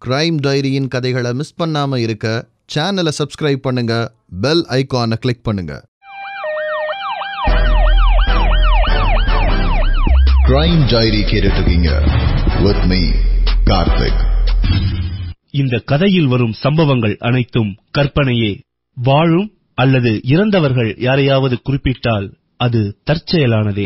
Crime டைரியின் கதைகளை miss பண்ணாம இருக்க சேனலை சப்ஸ்கிரைப் பண்ணுங்க பெல் ஐகானை கிளிக் பண்ணுங்க கிரைம் டைரி கேட்டுருக்கீங்க வித் மீ கார்த்திக் இந்த கதையில் வரும் சம்பவங்கள் அனைத்தும் கற்பனையே வாழும் அல்லது இறந்தவர்கள் யாரையாவது குறிப்பிட்டால் அது தற்செயலானதே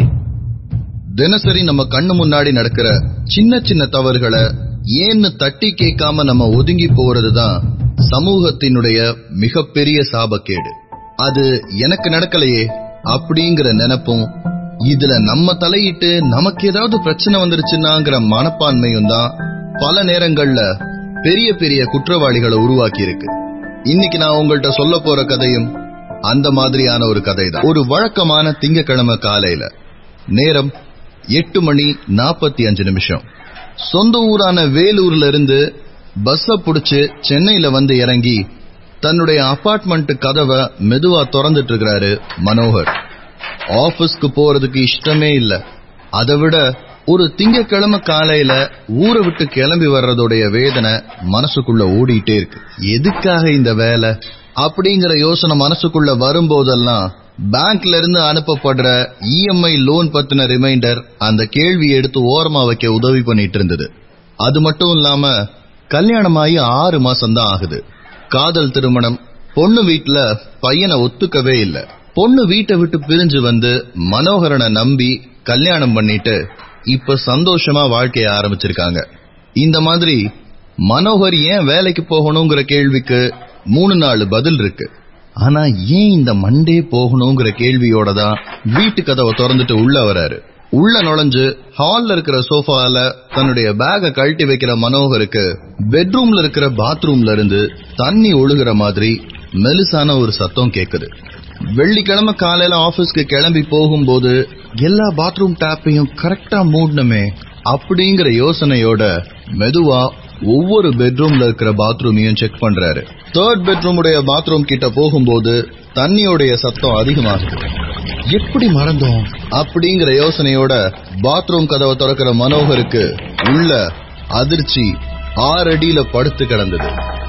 தினசரி நம்ம கண்ணு முன்னாடி நடக்கிற சின்ன சின்ன தவறுகளை ஏன்னு தட்டி கேட்காம நம்ம ஒதுங்கி போறதுதான் சமூகத்தினுடைய மிகப்பெரிய சாபக்கேடு அது எனக்கு நடக்கலையே அப்படிங்கிற நினைப்பும் இதுல நம்ம தலையிட்டு நமக்கு ஏதாவது பிரச்சனை வந்துருச்சுன்னாங்கிற மனப்பான்மையும் தான் பல நேரங்கள்ல பெரிய பெரிய குற்றவாளிகளை உருவாக்கி இருக்கு இன்னைக்கு நான் உங்கள்ட்ட சொல்ல போற கதையும் அந்த மாதிரியான ஒரு கதை தான் ஒரு வழக்கமான திங்கக்கிழமை காலையில நேரம் எட்டு மணி நாற்பத்தி அஞ்சு நிமிஷம் சொந்த ஊரான வேலூர்ல இருந்து பஸ்ஸ புடிச்சு சென்னையில வந்து இறங்கி தன்னுடைய அபார்ட்மெண்ட் கதவை மெதுவா திறந்துட்டு இருக்கிறாரு மனோகர் ஆபீஸ்க்கு போறதுக்கு இஷ்டமே இல்ல அதை விட ஒரு திங்கக்கிழமை காலையில ஊரை விட்டு கிளம்பி வர்றதோடைய வேதனை மனசுக்குள்ள ஓடிட்டே இருக்கு எதுக்காக இந்த வேலை அப்படிங்கிற யோசனை மனசுக்குள்ள வரும்போதெல்லாம் பேங்க்ல இருந்து அனுப்பப்படுற இஎம்ஐ லோன் பத்தின ரிமைண்டர் அந்த கேள்வி எடுத்து ஓரமா வைக்க உதவி பண்ணிட்டு இருந்தது அது மட்டும் இல்லாம கல்யாணமாகி ஆறு மாசம் தான் ஆகுது காதல் திருமணம் பொண்ணு வீட்டுல பையனை ஒத்துக்கவே இல்ல பொண்ணு வீட்டை விட்டு பிரிஞ்சு வந்து மனோகரனை நம்பி கல்யாணம் பண்ணிட்டு இப்ப சந்தோஷமா வாழ்க்கைய ஆரம்பிச்சிருக்காங்க இந்த மாதிரி மனோகர் ஏன் வேலைக்கு போகணுங்கிற கேள்விக்கு மூணு நாலு பதில் இருக்கு ஆனா ஏன் இந்த மண்டே போகணுங்கிற கேள்வியோட தான் வீட்டு கதவை திறந்துட்டு உள்ள வராரு உள்ள நுழைஞ்சு ஹால்ல இருக்கிற சோஃபால தன்னுடைய பேக கழட்டி வைக்கிற மனோகருக்கு பெட்ரூம்ல இருக்கிற பாத்ரூம்ல இருந்து தண்ணி ஒழுகுற மாதிரி மெலிசான ஒரு சத்தம் கேக்குது வெள்ளிக்கிழமை காலையில ஆபீஸ்க்கு கிளம்பி போகும்போது எல்லா பாத்ரூம் டேப்பையும் கரெக்டா மூடணுமே அப்படிங்கிற யோசனையோட மெதுவா ஒவ்வொரு பெட்ரூம்ல இருக்கிற பாத்ரூமையும் செக் பண்றாரு தேர்ட் பெட்ரூமுடைய பாத்ரூம் கிட்ட போகும்போது தண்ணியோடைய சத்தம் அதிகமாகுது எப்படி மறந்தோம் அப்படிங்கிற யோசனையோட பாத்ரூம் கதவை திறக்கிற மனோகருக்கு உள்ள அதிர்ச்சி ஆறு அடியில படுத்து கிடந்தது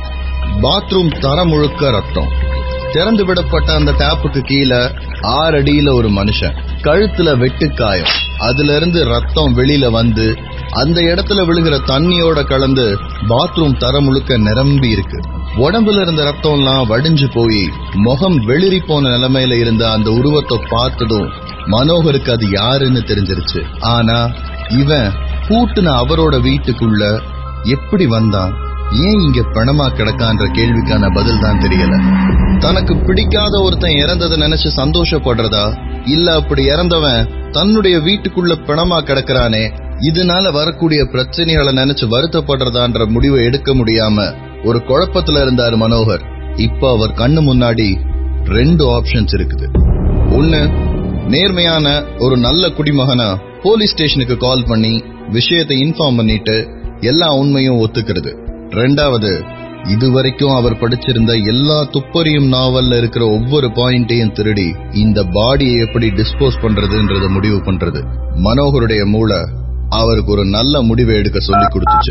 பாத்ரூம் தர முழுக்க ரத்தம் திறந்து விடப்பட்ட அந்த டேப்புக்கு கீழே ஆறு அடியில ஒரு மனுஷன் கழுத்துல வெட்டுக்காயம் அதுல இருந்து ரத்தம் வெளியில வந்து அந்த இடத்துல விழுகிற தண்ணியோட கலந்து பாத்ரூம் தர முழுக்க நிரம்பி இருக்கு உடம்புல இருந்த ரத்தம் எல்லாம் வடிஞ்சு போய் முகம் வெளிரி போன நிலைமையில இருந்த அந்த உருவத்தை பார்த்ததும் மனோகருக்கு அது யாருன்னு தெரிஞ்சிருச்சு ஆனா இவன் கூட்டுன அவரோட வீட்டுக்குள்ள எப்படி வந்தான் ஏன் இங்க பணமா கிடக்கான்ற கேள்விக்கான பதில் தான் தெரியல தனக்கு பிடிக்காத ஒருத்தன் இறந்ததை நினைச்சு சந்தோஷப்படுறதா இல்ல அப்படி இறந்தவன் தன்னுடைய வீட்டுக்குள்ள பிணமா கிடக்குறானே இதனால வரக்கூடிய பிரச்சனைகளை நினைச்சு வருத்தப்படுறதான்ற முடிவை எடுக்க முடியாம ஒரு குழப்பத்துல இருந்தார் மனோகர் இப்ப அவர் கண்ணு முன்னாடி ரெண்டு ஆப்ஷன்ஸ் இருக்குது ஒன்னு நேர்மையான ஒரு நல்ல குடிமகனா போலீஸ் ஸ்டேஷனுக்கு கால் பண்ணி விஷயத்தை இன்ஃபார்ம் பண்ணிட்டு எல்லா உண்மையும் ஒத்துக்கிறது ரெண்டாவது இதுவரைக்கும் அவர் படிச்சிருந்த எல்லா துப்பறியும் நாவல்ல இருக்கிற ஒவ்வொரு பாயிண்டையும் திருடி இந்த பாடியை எப்படி டிஸ்போஸ் பண்றதுன்றத முடிவு பண்றது மனோகருடைய மூளை அவருக்கு ஒரு நல்ல முடிவை எடுக்க சொல்லி கொடுத்துச்சு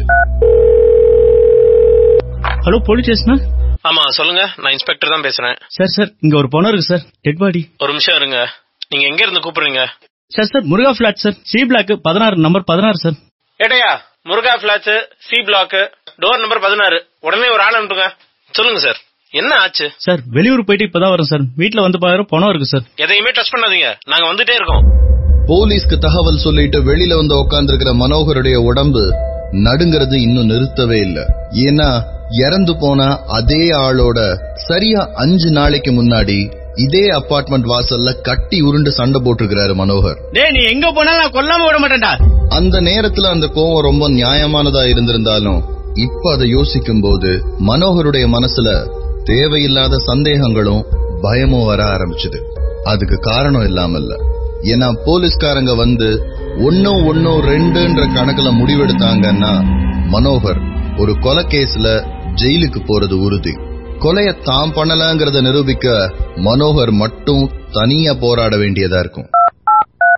ஹலோ போலீஸ் ஸ்டேஷனா ஆமா சொல்லுங்க நான் இன்ஸ்பெக்டர் தான் பேசுறேன் சார் சார் இங்க ஒரு பொண்ணு இருக்கு சார் டெட் பாடி ஒரு நிமிஷம் இருங்க நீங்க எங்க இருந்து கூப்பிடுறீங்க sir sir Muruga flat sir C block பதினாறு நம்பர் பதினாறு சார் ஏடையா Muruga flats C block door number பதினாறு உடனே ஒரு ஆள் அனுப்புங்க சொல்லுங்க சார் என்ன ஆச்சு சார் வெளியூர் போயிட்டு இப்பதான் வரோம் சார் வீட்டுல வந்து பாரு பணம் இருக்கு சார் எதையுமே டச் பண்ணாதீங்க நாங்க வந்துட்டே இருக்கோம் போலீஸ்க்கு தகவல் சொல்லிட்டு வெளியில வந்து உட்கார்ந்திருக்கிற மனோகருடைய உடம்பு நடுங்கிறது இன்னும் நிறுத்தவே இல்ல ஏன்னா இறந்து போன அதே ஆளோட சரியா அஞ்சு நாளைக்கு முன்னாடி இதே அபார்ட்மெண்ட் வாசல்ல கட்டி உருண்டு சண்டை போட்டிருக்கிறாரு மனோகர் டேய் நீ எங்க போனாலும் நான் கொல்லாம விட மாட்டேன்டா அந்த நேரத்துல அந்த கோவம் ரொம்ப நியாயமானதா இருந்திருந்தாலும் இப்ப அதை யோசிக்கும் போது மனோகருடைய மனசுல தேவையில்லாத சந்தேகங்களும் பயமும் வர ஆரம்பிச்சது அதுக்கு காரணம் இல்லாம இல்ல ஏன்னா போலீஸ்காரங்க வந்து ஒன்னும் ஒன்னும் ரெண்டுன்ற கணக்குல முடிவெடுத்தாங்கன்னா மனோகர் ஒரு கொலை கேஸ்ல ஜெயிலுக்கு போறது உறுதி கொலைய தாம் பண்ணலங்கிறத நிரூபிக்க மனோகர் மட்டும் தனியா போராட வேண்டியதா இருக்கும்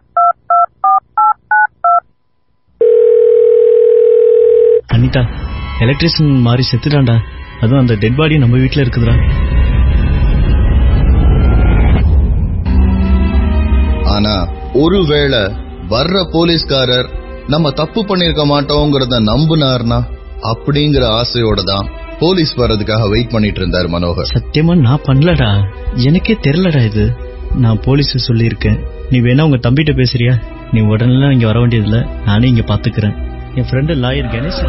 அனிதா எலக்ட்ரிஷியன் மாறி செத்துட்டான்டா அதுவும் அந்த டெட் பாடி நம்ம வீட்ல இருக்குதுடா ஆனா ஒருவேளை வர்ற போலீஸ்காரர் நம்ம தப்பு பண்ணிருக்க மாட்டோங்கிறத நம்புனார்னா அப்படிங்கிற ஆசையோட தான் போலீஸ் வர்றதுக்காக வெயிட் பண்ணிட்டு இருந்தார் மனோகர் சத்தியமா நான் பண்ணலடா எனக்கே தெரியலடா இது நான் போலீஸ் சொல்லியிருக்கேன் நீ வேணா உங்க தம்பிட்ட பேசுறியா நீ உடனே இங்க வர வேண்டியதில்ல நானே இங்க பாத்துக்கிறேன் என் ஃப்ரெண்டு லாயர் கணேஷ்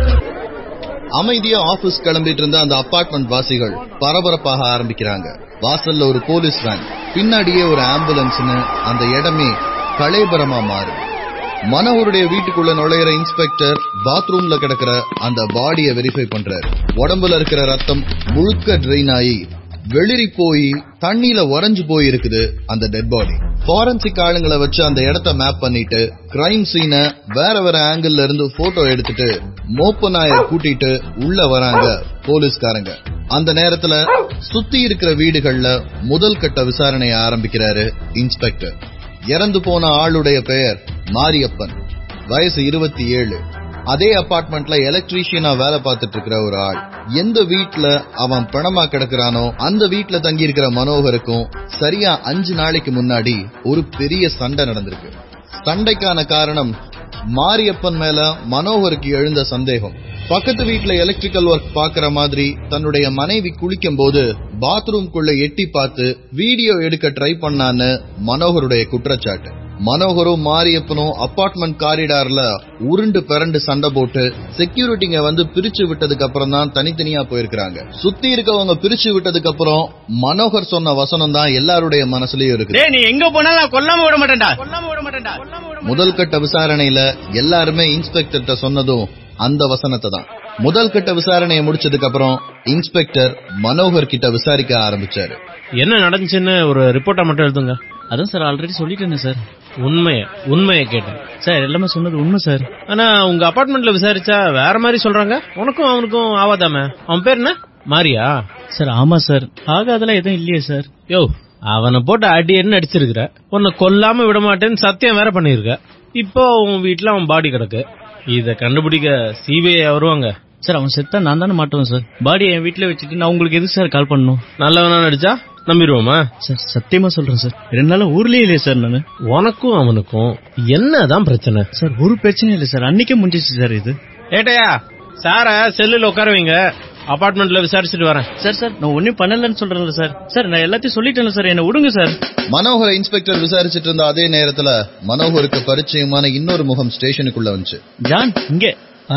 அமைதியா ஆபீஸ் கிளம்பிட்டு இருந்த அந்த அபார்ட்மெண்ட் வாசிகள் பரபரப்பாக ஆரம்பிக்கிறாங்க வாசல்ல ஒரு போலீஸ் வேன் பின்னாடியே ஒரு ஆம்புலன்ஸ்னு அந்த இடமே கலேபரமா மாறுது மனோகருடைய வீட்டுக்குள்ள நுழையிற இன்ஸ்பெக்டர் பாத்ரூம்ல கிடக்கிற அந்த பாடியை வெரிஃபை பண்றாரு உடம்புல இருக்கிற ரத்தம் முழுக்க ட்ரெயின் ஆகி வெளிரி போய் தண்ணியில உறைஞ்சு போய் இருக்குது அந்த டெட் பாடி ஃபாரன்சிக் ஆளுங்களை வச்சு அந்த இடத்த மேப் பண்ணிட்டு கிரைம் சீனை வேற வேற ஆங்கிள் இருந்து போட்டோ எடுத்துட்டு மோப்ப நாய கூட்டிட்டு உள்ள வராங்க போலீஸ்காரங்க அந்த நேரத்துல சுத்தி இருக்கிற வீடுகள்ல முதல் கட்ட விசாரணையை ஆரம்பிக்கிறாரு இன்ஸ்பெக்டர் இறந்து போன ஆளுடைய பெயர் மாரியப்பன் வயசு இருபத்தி ஏழு அதே அபார்ட்மெண்ட்ல எலக்ட்ரீஷியனா வேலை பார்த்துட்டு இருக்கிற ஒரு ஆள் எந்த வீட்ல அவன் பிணமா கிடக்குறானோ அந்த வீட்ல தங்கி இருக்கிற மனோகருக்கும் சரியா அஞ்சு நாளைக்கு முன்னாடி ஒரு பெரிய சண்டை நடந்திருக்கு சண்டைக்கான காரணம் மாரியப்பன் மேல மனோகருக்கு எழுந்த சந்தேகம் பக்கத்து வீட்ல எலக்ட்ரிக்கல் ஒர்க் பாக்குற மாதிரி தன்னுடைய மனைவி குளிக்கும் போது பாத்ரூம்குள்ள எட்டி பார்த்து வீடியோ எடுக்க ட்ரை பண்ணான்னு மனோகருடைய குற்றச்சாட்டு மனோகரும் மாரியப்பனும் அபார்ட்மெண்ட் காரிடார்ல உருண்டு பிறண்டு சண்டை போட்டு செக்யூரிட்டிங்க வந்து பிரிச்சு விட்டதுக்கு அப்புறம் தான் தனித்தனியா போயிருக்காங்க சுத்தி இருக்கவங்க பிரிச்சு விட்டதுக்கு அப்புறம் மனோகர் சொன்ன வசனம் தான் எல்லாருடைய மனசுலயும் இருக்குது டேய் நீ எங்க போனாலும் நான் கொல்லாம விட மாட்டேன்டா கொல்லாம விட மாட்டேன்டா முதல் கட்ட விசாரணையில எல்லாருமே இன்ஸ்பெக்டர்கிட்ட சொன்னதும் அந்த வசனத்தை தான் முதல் கட்ட விசாரணையை முடிச்சதுக்கு அப்புறம் இன்ஸ்பெக்டர் மனோகர் கிட்ட விசாரிக்க ஆரம்பிச்சாரு என்ன நடந்துச்சுன்னு ஒரு ரிப்போர்ட்டா மட்டும் எழுதுங்க அதான் சார் ஆல்ரெடி சொல்லிட்டேனே சார் உண்மைய உண்மைய கேட்டேன் சார் எல்லாமே சொன்னது உண்மை சார் ஆனா உங்க அபார்ட்மெண்ட்ல விசாரிச்சா வேற மாதிரி சொல்றாங்க உனக்கும் அவனுக்கும் ஆவாதாமே அவன் பேர் என்ன மாரியா சார் ஆமா சார் ஆகாதெல்லாம் எதுவும் இல்லையே சார் யோ அவனை போட்டு அடி என்ன அடிச்சிருக்கிற உன்னை கொல்லாம விட மாட்டேன்னு சத்தியம் வேற பண்ணிருக்க இப்போ உன் வீட்டுல அவன் பாடி கிடக்கு இத கண்டுபிடிக்க சிபிஐ வருவாங்க சார் அவன் செத்தா நான் தானே மாட்டுவேன் சார் பாடியை என் வீட்ல வச்சுட்டு நான் உங்களுக்கு எதுக்கு சார் கால் பண்ணணும் நல்லவனா நடிச்சா நம்பிடுவோமா சார் சத்தியமா சொல்றேன் சார் ரெண்டு நாளா ஊர்லயே இல்லையே சார் நானு உனக்கும் அவனுக்கும் என்னதான் பிரச்சனை சார் ஒரு பிரச்சனையும் இல்லை சார் அன்னைக்கே முடிஞ்சிச்சு சார் இது ஏட்டையா சார செல்லுல உட்கார வைங்க அபார்ட்மெண்ட்ல விசாரிச்சுட்டு வரேன் சார் சார் நான் ஒன்னும் பண்ணலன்னு சொல்றேன்ல சார் சார் நான் எல்லாத்தையும் சொல்லிட்டேன்ல சார் என்ன விடுங்க சார் மனோகரை இன்ஸ்பெக்டர் விசாரிச்சிட்டு இருந்த அதே நேரத்துல மனோகருக்கு பரிச்சயமான இன்னொரு முகம் ஸ்டேஷனுக்குள்ள வந்துச்சு ஜான் இங்கே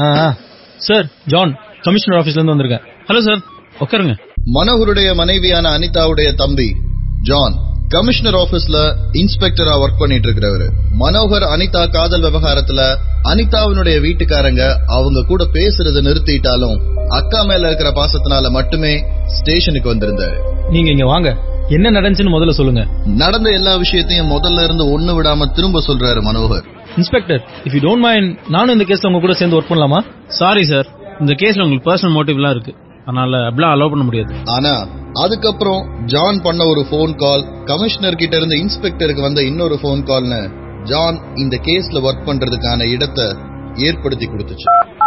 சார் ஜான் கமிஷனர் ஆபீஸ்ல இருந்து வந்திருக்கேன் ஹலோ சார் உட்காருங்க மனோகருடைய மனைவியான அனிதாவுடைய தம்பி ஜான் கமிஷனர் ஆபீஸ்ல இன்ஸ்பெக்டரா ஒர்க் பண்ணிட்டு இருக்கிறவரு மனோகர் அனிதா காதல் விவகாரத்துல அனிதாவினுடைய வீட்டுக்காரங்க அவங்க கூட பேசுறத நிறுத்திட்டாலும் அக்கா மேல இருக்கிற பாசத்தினால மட்டுமே ஸ்டேஷனுக்கு வந்திருந்தாரு நீங்க இங்க வாங்க என்ன நடந்துச்சுன்னு முதல்ல சொல்லுங்க நடந்த எல்லா விஷயத்தையும் முதல்ல இருந்து ஒண்ணு விடாம திரும்ப சொல்றாரு Manohar inspector if you don't mind நானும் இந்த கேஸ்ல உங்க கூட சேர்ந்து ஒர்க் பண்ணலாமா சாரி சார் இந்த கேஸ்ல உங்களுக்கு பர்சனல் மோட்டிவ்லாம் இருக்கு அதனால அப்படிலாம் அலோவ் பண்ண முடியாது ஆனா அதுக்கப்புறம் ஜான் பண்ண ஒரு ஃபோன் கால் கமிஷனர் கிட்ட இருந்து இன்ஸ்பெக்டருக்கு வந்த இன்னொரு ஃபோன் கால்னு ஜான் இந்த கேஸ்ல ஒர்க் பண்றதுக்கான இடத்தை ஏற்படுத்தி கொடுத்துச்சு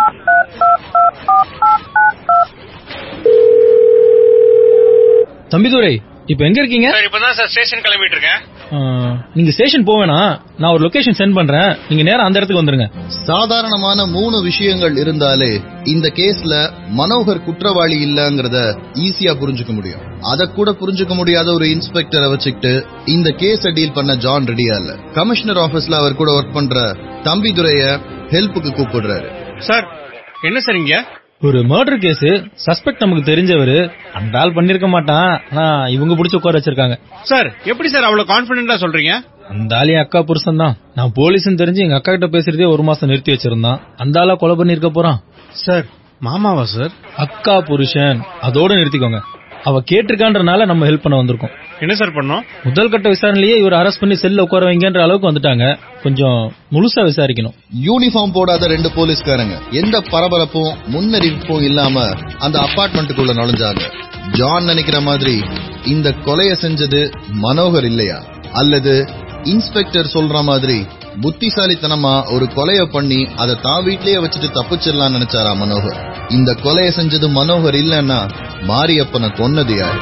தம்பிதுரை இப்ப எங்க இருக்கீங்க சார் இப்பதான் சார் ஸ்டேஷன் கிளம்பிட்டு இருக்கேன் ஆ, நீங்க ஸ்டேஷன் போவேனா நான் ஒரு லொகேஷன் சென்ட் பண்றேன் நீங்க நேரா அந்த இடத்துக்கு வந்துருங்க சாதாரணமான மூணு விஷயங்கள் இருந்தாலே இந்த கேஸ்ல மனோகர் குற்றவாளி இல்லங்கறத ஈஸியா புரிஞ்சுக்க முடியும் அத கூட புரிஞ்சுக்க முடியாத ஒரு இன்ஸ்பெக்டரை வச்சுக்கிட்டு இந்த கேஸ டீல் பண்ண ஜான் ரெடியா இல்ல கமிஷனர் ஆபீஸ்ல அவர் கூட ஒர்க் பண்ற தம்பிதுரைய ஹெல்ப்புக்கு கூப்பிடுறாரு சார் என்ன சார் இங்க ஒரு மர்டர் கேஸ் சஸ்பெக்ட் நமக்கு தெரிஞ்சவரு அந்த ஆள் பண்ணிருக்க மாட்டான் ஆனா இவங்க புடிச்சு உட்கார வச்சிருக்காங்க சார் எப்படி சார் அவ்வளவு கான்பிடென்டா சொல்றீங்க அந்த ஆள் என் அக்கா புருஷன் தான் நான் போலீஸ்னு தெரிஞ்சு எங்க அக்கா கிட்ட பேசுறதே ஒரு மாசம் நிறுத்தி வச்சிருந்தான் அந்த ஆளா கொலை பண்ணிருக்க போறான் சார் மாமாவா சார் அக்கா புருஷன் அதோட நிறுத்திக்கோங்க அவ கேட்டிருக்கான்றனால நம்ம ஹெல்ப் பண்ண வந்திருக்கோம் என்ன சார் பண்ணோம் முதல் கட்ட விசாரணையிலேயே இவர் அரெஸ்ட் பண்ணி செல்ல உட்கார வைங்கன்ற அளவுக்கு வந்துட்டாங்க கொஞ்சம் முழுசா விசாரிக்கணும் யூனிஃபார்ம் போடாத ரெண்டு போலீஸ்காரங்க எந்த பரபரப்பும் முன்னறிவிப்பும் இல்லாம அந்த அபார்ட்மெண்ட்டுக்குள்ள நுழைஞ்சாங்க ஜான் நினைக்கிற மாதிரி இந்த கொலைய செஞ்சது மனோகர் இல்லையா அல்லது இன்ஸ்பெக்டர் சொல்ற மாதிரி புத்திசாலித்தனமா ஒரு கொலைய பண்ணி அதை தான் வீட்லயே வச்சுட்டு தப்பிச்சிடலாம்னு நினைச்சாரா மனோகர் இந்த கொலையை செஞ்சது மனோகர் இல்லைன்னா மாரியப்பனை கொன்னது யாரு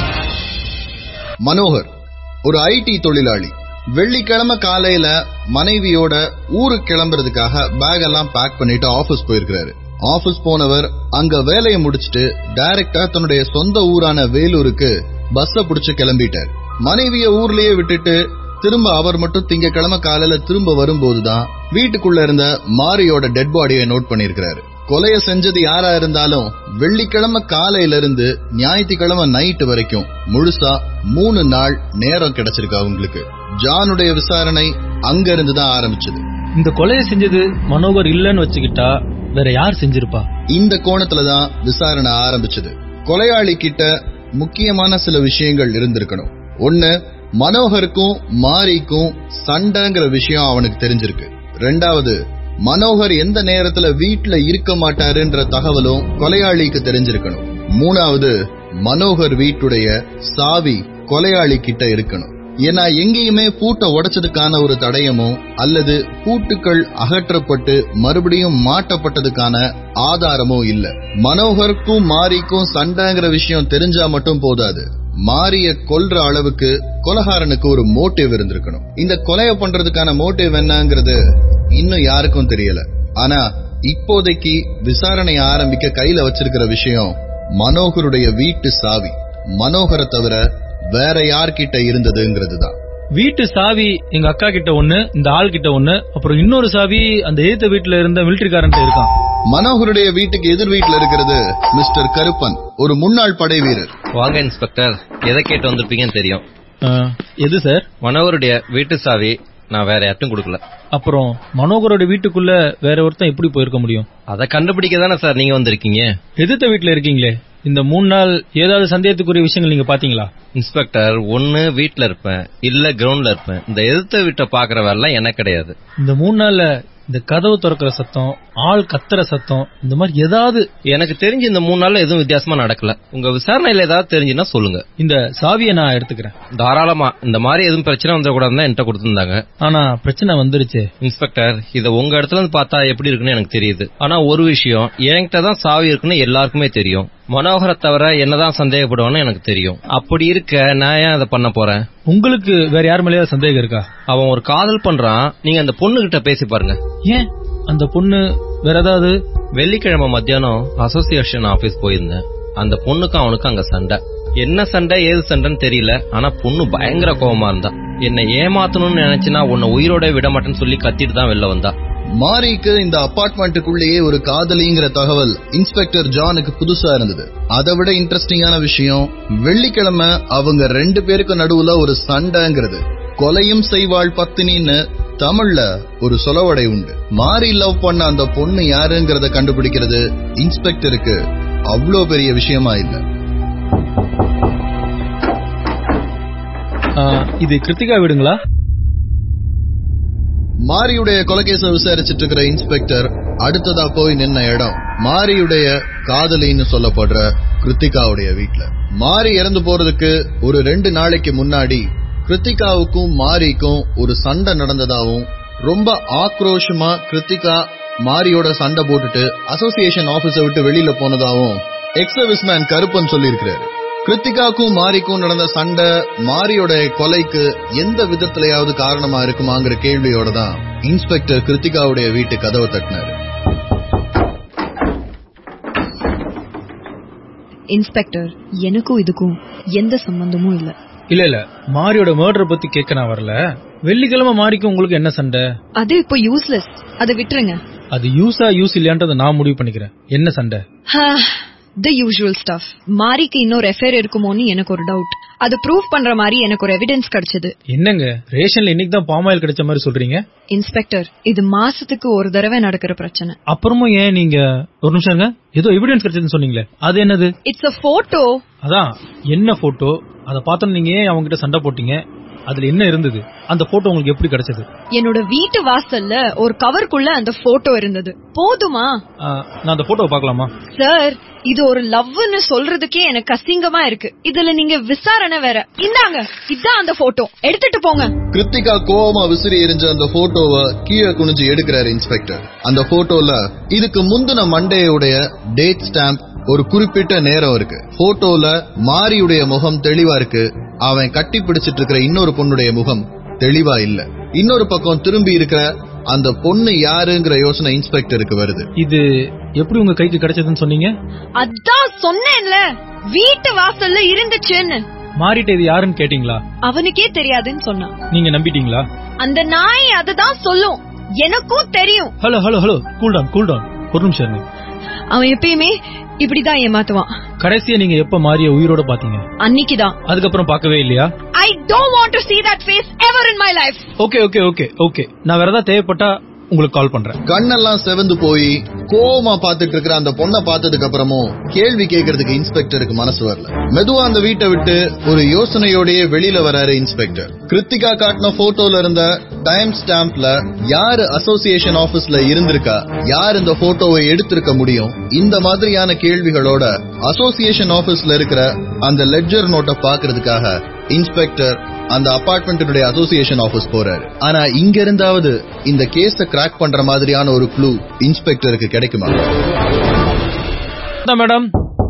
மனோகர் ஒரு ஐடி தொழிலாளி வெள்ளிக்கிழமை காலையில மனைவியோட ஊருக்கு கிளம்புறதுக்காக பேக் எல்லாம் பேக் பண்ணிட்டு ஆபீஸ் போயிருக்கிறாரு ஆபீஸ் போனவர் அங்க வேலையை முடிச்சிட்டு டைரக்டா தன்னுடைய சொந்த ஊரான வேலூருக்கு பஸ்ஸ புடிச்சு கிளம்பிட்டார் மனைவிய ஊர்லயே விட்டுட்டு திரும்ப அவர் மட்டும் திங்கக்கிழமை காலையில திரும்ப வரும்போதுதான் வீட்டுக்குள்ள இருந்த மாரியோட டெட் பாடியை நோட் பண்ணிருக்கிறாரு கொலைய செஞ்சது யாரா இருந்தாலும் வெள்ளிக்கிழமை காலையில இருந்து ஞாயிற்றுக்கிழமை நைட்டு வரைக்கும் முழுசா மூணு நாள் நேரம் கிடைச்சிருக்கு அவங்களுக்கு ஜானுடைய விசாரணை அங்க இருந்து தான் ஆரம்பிச்சது இந்த கொலையை செஞ்சது மனோகர் இல்லன்னு வச்சுக்கிட்டா வேற யார் செஞ்சிருப்பா இந்த கோணத்துல தான் விசாரணை ஆரம்பிச்சது கொலையாளி கிட்ட முக்கியமான சில விஷயங்கள் இருந்திருக்கணும் ஒன்னு மனோகருக்கும் மாரிக்கும் சண்டைங்கிற விஷயம் அவனுக்கு தெரிஞ்சிருக்கு ரெண்டாவது மனோகர் எந்த நேரத்துல வீட்ல இருக்க மாட்டாருன்ற தகவலும் கொலையாளிக்கு தெரிஞ்சிருக்கணும் மூணாவது மனோகர் வீட்டுடைய சாவி கொலையாளி கிட்ட இருக்கணும் ஏன்னா எங்கேயுமே பூட்டை உடைச்சதுக்கான ஒரு தடயமோ அல்லது பூட்டுக்கள் அகற்றப்பட்டு மறுபடியும் மாட்டப்பட்டதுக்கான ஆதாரமோ இல்ல மனோகருக்கும் மாரிக்கும் சண்டைங்கிற விஷயம் தெரிஞ்சா மட்டும் போதாது மாரிய கொல்ற அளவுக்கு கொலகாரனுக்கு ஒரு மோட்டிவ் இருந்திருக்கணும் இந்த கொலையை பண்றதுக்கான மோட்டிவ் என்னங்கிறது இன்னும் யாருக்கும் தெரியல ஆனா இப்போதைக்கு விசாரணை ஆரம்பிக்க கையில வச்சிருக்கிற விஷயம் மனோகருடைய வீட்டு சாவி மனோகரை தவிர வேற யார்கிட்ட இருந்ததுங்கிறது தான் வீட்டு சாவி எங்க அக்கா கிட்ட ஒண்ணு இந்த ஆள் கிட்ட ஒண்ணு அப்புறம் இன்னொரு சாவி அந்த எய்த்த வீட்டுல இருந்த மிலிட்டரிக்காரன் இருக்கான் மனோகருடைய வீட்டுக்கு எதிர் வீட்டுல இருக்கிறது மிஸ்டர் கருப்பன் ஒரு முன்னாள் படை வீரர் வாங்க இன்ஸ்பெக்டர் எதை கேட்டு வந்திருப்பீங்கன்னு தெரியும் ஆ, எது சார் மனோகருடைய வீட்டு சாவி நான் வேற யார்ட்டும் கொடுக்கல அப்புறம் மனோகரோட வீட்டுக்குள்ள வேற ஒருத்தன் எப்படி போயிருக்க முடியும் அதை கண்டுபிடிக்க தானே சார் நீங்க வந்திருக்கீங்க எதிர்த்த வீட்டுல இருக்கீங்களே இந்த மூணு நாள் ஏதாவது சந்தேகத்துக்குரிய விஷயங்கள் நீங்க பாத்தீங்களா இன்ஸ்பெக்டர் ஒன்னு வீட்ல இருப்பேன் இல்ல கிரவுண்ட்ல இருப்பேன் இந்த எதிர்த்த வீட்டை பாக்குற வேலை எனக்கு கிடையாது இந்த மூணு நாள்ல இந்த கதவு திறக்கிற சத்தம் ஆள் கத்துற சத்தம் இந்த மாதிரி ஏதாவது எனக்கு தெரிஞ்சு இந்த மூணு நாள்ல எதுவும் வித்தியாசமா நடக்கல உங்க விசாரணையில ஏதாவது தெரிஞ்சுன்னா சொல்லுங்க இந்த சாவியை நான் எடுத்துக்கிறேன் தாராளமா இந்த மாதிரி எதுவும் பிரச்சனை வந்துடக்கூடாதுன்னு என்கிட்ட கொடுத்திருந்தாங்க ஆனா பிரச்சனை வந்துருச்சு இன்ஸ்பெக்டர் இத உங்க இடத்துல இருந்து பார்த்தா எப்படி இருக்குன்னு எனக்கு தெரியுது ஆனா ஒரு விஷயம் என்கிட்ட தான் சாவி இருக்குன்னு எல்லாருக்குமே தெரியும் மனோகரை தவிர என்னதான் சந்தேகப்படுவான்னு எனக்கு தெரியும் அப்படி இருக்க நான் ஏன் அதை பண்ண போறேன் உங்களுக்கு வேற யார் மேலேயாவது சந்தேகம் இருக்கா அவன் ஒரு காதல் பண்றான் நீங்க அந்த பொண்ணு கிட்ட பேசி பாருங்க ஏன் அந்த பொண்ணு வேற ஏதாவது வெள்ளிக்கிழமை மத்தியானம் அசோசியேஷன் ஆபீஸ் போயிருந்தேன் அந்த பொண்ணுக்கும் அவனுக்கும் அங்க சண்டை என்ன சண்டை ஏது சண்டைன்னு தெரியல ஆனா பொண்ணு பயங்கர கோவமா இருந்தா என்னை ஏமாத்தணும்னு நினைச்சுனா உன்னை உயிரோட விட மாட்டேன்னு சொல்லி கத்திட்டு தான் வெளில வந்தா மாரிக்கு இந்த அபார்ட்மெண்ட்டுக்குள்ளேயே ஒரு காதலிங்கிற தகவல் இன்ஸ்பெக்டர் ஜானுக்கு புதுசா இருந்தது அதை விட இன்ட்ரெஸ்டிங்கான விஷயம் வெள்ளிக்கிழமை அவங்க ரெண்டு பேருக்கு நடுவுல ஒரு சண்டைங்கிறது கொலையும் செய்வாள் பத்தினின்னு தமிழ்ல ஒரு சொலவடை உண்டு மாரி லவ் பண்ண அந்த பொண்ணு யாருங்கிறத கண்டுபிடிக்கிறது இன்ஸ்பெக்டருக்கு அவ்வளோ பெரிய விஷயமா இல்ல ஆ, இது கிருத்திகா வீடுங்களா மாரியுடைய கொலைகேச விசாரிச்சிட்டு இருக்கிற இன்ஸ்பெக்டர் அடுத்ததா போய் நின்ன இடம் மாரியுடைய காதலின்னு சொல்லப்படுற கிருத்திகாவுடைய வீட்ல மாரி இறந்து போறதுக்கு ஒரு ரெண்டு நாளைக்கு முன்னாடி கிருத்திகாவுக்கும் மாரிக்கும் ஒரு சண்டை நடந்ததாவும் ரொம்ப ஆக்ரோஷமா கிருத்திகா மாரியோட சண்டை போட்டுட்டு அசோசியேஷன் ஆபீஸை விட்டு வெளியில போனதாவும் எக்ஸர்விஸ் மேன் கருப்பன் சொல்லியிருக்கிறாரு கிருத்திகாக்கும் மாரிக்கும் நடந்த சண்டை மாரியோட கொலைக்கு எந்த விதத்திலையாவது காரணமா இருக்குமாங்கிற கேள்வியோட தான் இன்ஸ்பெக்டர் கிருத்திகாவுடைய வீட்டு கதவை தட்டினாரு இன்ஸ்பெக்டர் எனக்கும் இதுக்கும் எந்த சம்பந்தமும் இல்ல இல்ல இல்ல மாரியோட மர்டர் பத்தி கேட்க நான் வரல வெள்ளிக்கிழமை மாரிக்கும் உங்களுக்கு என்ன சண்டை அது இப்போ யூஸ்லெஸ் அதை விட்டுருங்க அது யூஸா யூஸ் இல்லையான்றதை நான் முடிவு பண்ணிக்கிறேன் என்ன சண்டை த யூஷுவல் ஸ்டஃப் மாரிக்கு இன்னொரு எஃபேர் இருக்குமோன்னு எனக்கு ஒரு டவுட் அது ப்ரூவ் பண்ற மாதிரி எனக்கு ஒரு எவிடன்ஸ் கிடைச்சது என்னங்க ரேஷன்ல இன்னைக்கு தான் பாமாயில் கிடைச்ச மாதிரி சொல்றீங்க இன்ஸ்பெக்டர் இது மாசத்துக்கு ஒரு தடவை நடக்கிற பிரச்சனை அப்புறமும் ஏன் நீங்க ஒரு நிமிஷங்க ஏதோ எவிடன்ஸ் கிடைச்சதுன்னு சொன்னீங்களே அது என்னது இட்ஸ் அ போட்டோ அதான் என்ன போட்டோ அதை பார்த்தோன்னு நீங்க ஏன் அவங்க கிட்ட சண்டை போட்டீங்க அதுல என்ன இருந்தது அந்த போட்டோ உங்களுக்கு எப்படி கிடைச்சது என்னோட வீட்டு வாசல்ல ஒரு கவருக்குள்ள அந்த போட்டோ இருந்தது போதுமா ஆ, நான் அந்த போட்டோவை பார்க்கலாமா சார் இது ஒரு லவ்னு சொல்றதுக்கே எனக்கு அசிங்கமா இருக்கு இதுல நீங்க விசாரணை வேற இந்தாங்க இதான் அந்த போட்டோ எடுத்துட்டு போங்க கிருத்திகா கோவமா விசிறி எரிஞ்ச அந்த போட்டோவை கீழே குனிஞ்சு எடுக்கிறாரு இன்ஸ்பெக்டர் அந்த போட்டோல இதுக்கு முந்தின மண்டேயுடைய டேட் ஸ்டாம்ப் ஒரு குறிப்பிட்ட நேரம் இருக்கு போட்டோல மாரியுடைய முகம் தெளிவா இருக்கு அவன் கட்டி பிடிச்சிட்டு இருக்கிற இன்னொரு பொண்ணுடைய முகம் தெளிவா இல்ல இன்னொரு பக்கம் திரும்பி இருக்கிற அந்த பொண்ணு யாருங்கிற யோசனை இன்ஸ்பெக்டருக்கு வருது இது எப்படி உங்க கைக்கு கிடைச்சதுன்னு சொன்னீங்க அதான் சொன்னேன்ல வீட்டு வாசல்ல இருந்துச்சுன்னு மாறிட்டு இது யாருன்னு கேட்டீங்களா அவனுக்கே தெரியாதுன்னு சொன்னான் நீங்க நம்பிட்டீங்களா அந்த நாய் அதுதான் சொல்லும் எனக்கும் தெரியும் hello hello hello cool down cool down ஒரு நிமிஷம் இருங்க அவன் எப்பயுமே இப்படிதான் ஏமாத்துவான் கடைசியா நீங்க எப்ப மாறிய உயிரோட பாத்தீங்க அன்னைக்குதான் அதுக்கப்புறம் பார்க்கவே இல்லையா I don't want to see that face ever in my life okay okay okay okay நான் வேற ஏதாவது தேவைப்பட்டா உங்களுக்கு கால் பண்றேன் கண்ணெல்லாம் செவந்து போய் கோவமா பாத்துட்டு இருக்கிற அந்த பொண்ணை பார்த்ததுக்கு அப்புறமும் கேள்வி கேட்கறதுக்கு இன்ஸ்பெக்டருக்கு மனசு வரல மெதுவா அந்த வீட்டை விட்டு ஒரு யோசனையோடயே வெளியில வராரு இன்ஸ்பெக்டர் கிருத்திகா காட்டின போட்டோல இருந்த டைம் ஸ்டாம்ப்ல யாரு அசோசியேஷன் ஆபீஸ்ல இருந்திருக்கா யார் இந்த போட்டோவை எடுத்திருக்க முடியும் இந்த மாதிரியான கேள்விகளோட அசோசியேஷன் ஆபீஸ்ல இருக்கிற அந்த லெட்ஜர் நோட்டை பாக்குறதுக்காக இன்ஸ்பெக்டர் அந்த அபார்ட்மெண்ட்டினுடைய அசோசியேஷன் ஆபீஸ் போறாரு ஆனா இங்க இருந்தாவது இந்த கேஸ கிராக் பண்ற மாதிரியான ஒரு க்ளூ இன்ஸ்பெக்டருக்கு கிடைக்குமா மேடம்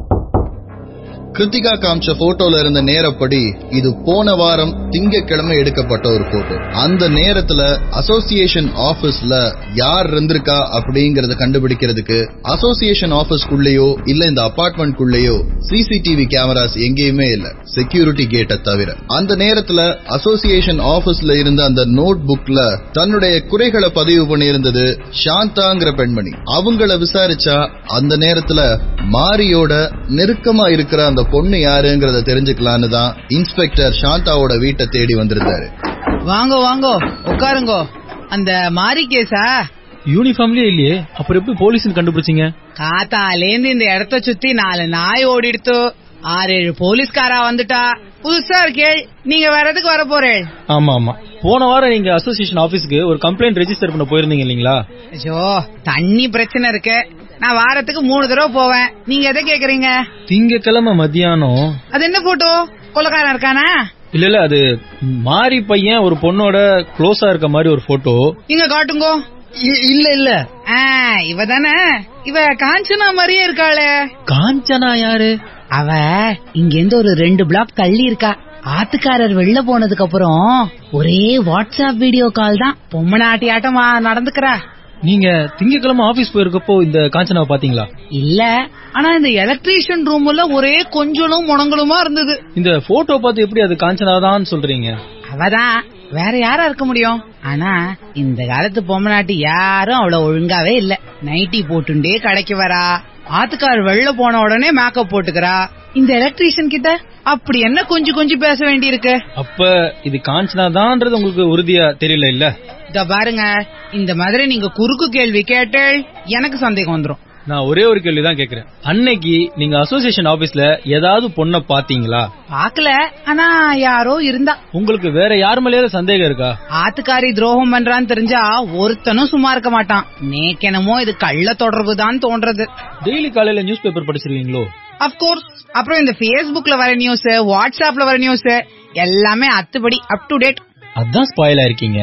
கிருத்திகா காமிச்ச போட்டோல இருந்த நேரப்படி இது போன வாரம் திங்கட்கிழமை எடுக்கப்பட்ட ஒரு போட்டோ அந்த நேரத்துல அசோசியேஷன் ஆபீஸ்ல யார் இருந்திருக்கா அப்படிங்கறத கண்டுபிடிக்கிறதுக்கு அசோசியேஷன் ஆபீஸ்க்குள்ளேயோ இல்ல இந்த அபார்ட்மெண்ட்குள்ளேயோ சிசிடிவி கேமராஸ் எங்கேயுமே இல்ல செக்யூரிட்டி கேட்டை தவிர அந்த நேரத்துல அசோசியேஷன் ஆபீஸ்ல இருந்த அந்த நோட் புக்ல தன்னுடைய குறைகளை பதிவு பண்ணியிருந்தது சாந்தாங்கிற பெண்மணி அவங்கள விசாரிச்சா அந்த நேரத்துல மாரியோட நெருக்கமா இருக்கிற அந்த பொண்ணு யாருங்கிறத தெரிஞ்சுக்கலான்னு தான் இன்ஸ்பெக்டர் சாந்தாவோட வீட்டை தேடி வந்திருந்தாரு வாங்கோ வாங்கோ உட்காருங்கோ அந்த மாரி கேஸா யூனிஃபார்ம்லயே இல்லையே அப்புறம் எப்படி போலீஸ்னு கண்டுபிடிச்சீங்க காத்தாலேந்து இந்த இடத்த சுத்தி நாலு நாய் ஓடிடுத்து ஆறு ஏழு போலீஸ்காரா வந்துட்டா புதுசா இருக்கேள் நீங்க வேற எதுக்கு வர போறேள் ஆமா ஆமா போன வாரம் நீங்க அசோசியேஷன் ஆபீஸ்க்கு ஒரு கம்ப்ளைண்ட் ரெஜிஸ்டர் பண்ண போயிருந்தீங்க இல்லீங்களா ஐயோ தண்ணி பிரச்சனை இருக்கு நான் வாரத்துக்கு மூணு தடவை போவேன் நீங்க எதை கேக்குறீங்க திங்கக்கிழமை மத்தியானம் அது என்ன போட்டோ கொலக்காரன் இருக்கானா இல்ல இல்ல அது மாரி பையன் ஒரு பொண்ணோட க்ளோஸா இருக்க மாதிரி ஒரு போட்டோ நீங்க காட்டுங்கோ இல்ல இல்ல ஆ, இவ தானே இவ காஞ்சனா மாதிரியே இருக்காளே காஞ்சனா யாரு அவ இங்க இருந்து ஒரு ரெண்டு பிளாக் தள்ளி இருக்கா ஆத்துக்காரர் வெளில போனதுக்கு அப்புறம் ஒரே வாட்ஸ்அப் வீடியோ கால் தான் பொம்மனாட்டி ஆட்டமா நடந்துக்கிறா நீங்க திங்கக்கிழமை ஆபீஸ் போயிருக்கப்போ இந்த காஞ்சனாவை பாத்தீங்களா இல்ல ஆனா இந்த எலக்ட்ரீஷியன் ரூம்ல ஒரே கொஞ்சலும் முடங்கலுமா இருந்தது இந்த போட்டோ பார்த்து எப்படி அது காஞ்சனாதான் சொல்றீங்க அவதான் வேற யாரா இருக்க முடியும் ஆனா இந்த காலத்து பொம்மநாட்டி யாரும் அவ்வளவு ஒழுங்காவே இல்ல நைட்டி போட்டுண்டே கடைக்கு வரா ஆத்துக்கார் வெளில போன உடனே மேக்கப் போட்டுக்கிறா இந்த எலக்ட்ரீஷியன் கிட்ட அப்படி என்ன கொஞ்சம் கொஞ்சம் பேச வேண்டியிருக்கு அப்ப இது காஞ்சனாதான்ன்றது உங்களுக்கு உறுதியா தெரியல இல்ல இத பாருங்க இந்த மாதிரி நீங்க குறுக்கு கேள்வி கேட்டேள் எனக்கு சந்தேகம் வந்துரும் நான் ஒரே ஒரு கேள்வி தான் கேக்குறேன் அன்னைக்கு நீங்க அசோசியேஷன் ஆபீஸ்ல ஏதாவது பொண்ண பாத்தீங்களா பாக்கல ஆனா யாரோ இருந்தா உங்களுக்கு வேற யார் மேலேயாவது சந்தேகம் இருக்கா ஆத்துக்காரி துரோகம் பண்றான்னு தெரிஞ்சா ஒருத்தனும் சும்மா இருக்க மாட்டான் நேக்கெனமோ இது கள்ள தொடர்பு தான் தோன்றது டெய்லி காலையில நியூஸ் பேப்பர் படிச்சிருவீங்களோ அப்கோர்ஸ் அப்புறம் இந்த Facebookல வர நியூஸ் வாட்ஸ்அப்ல வர நியூஸ் எல்லாமே அத்துபடி அப் டு டேட் அதான் ஸ்பாயில் ஆயிருக்கீங்க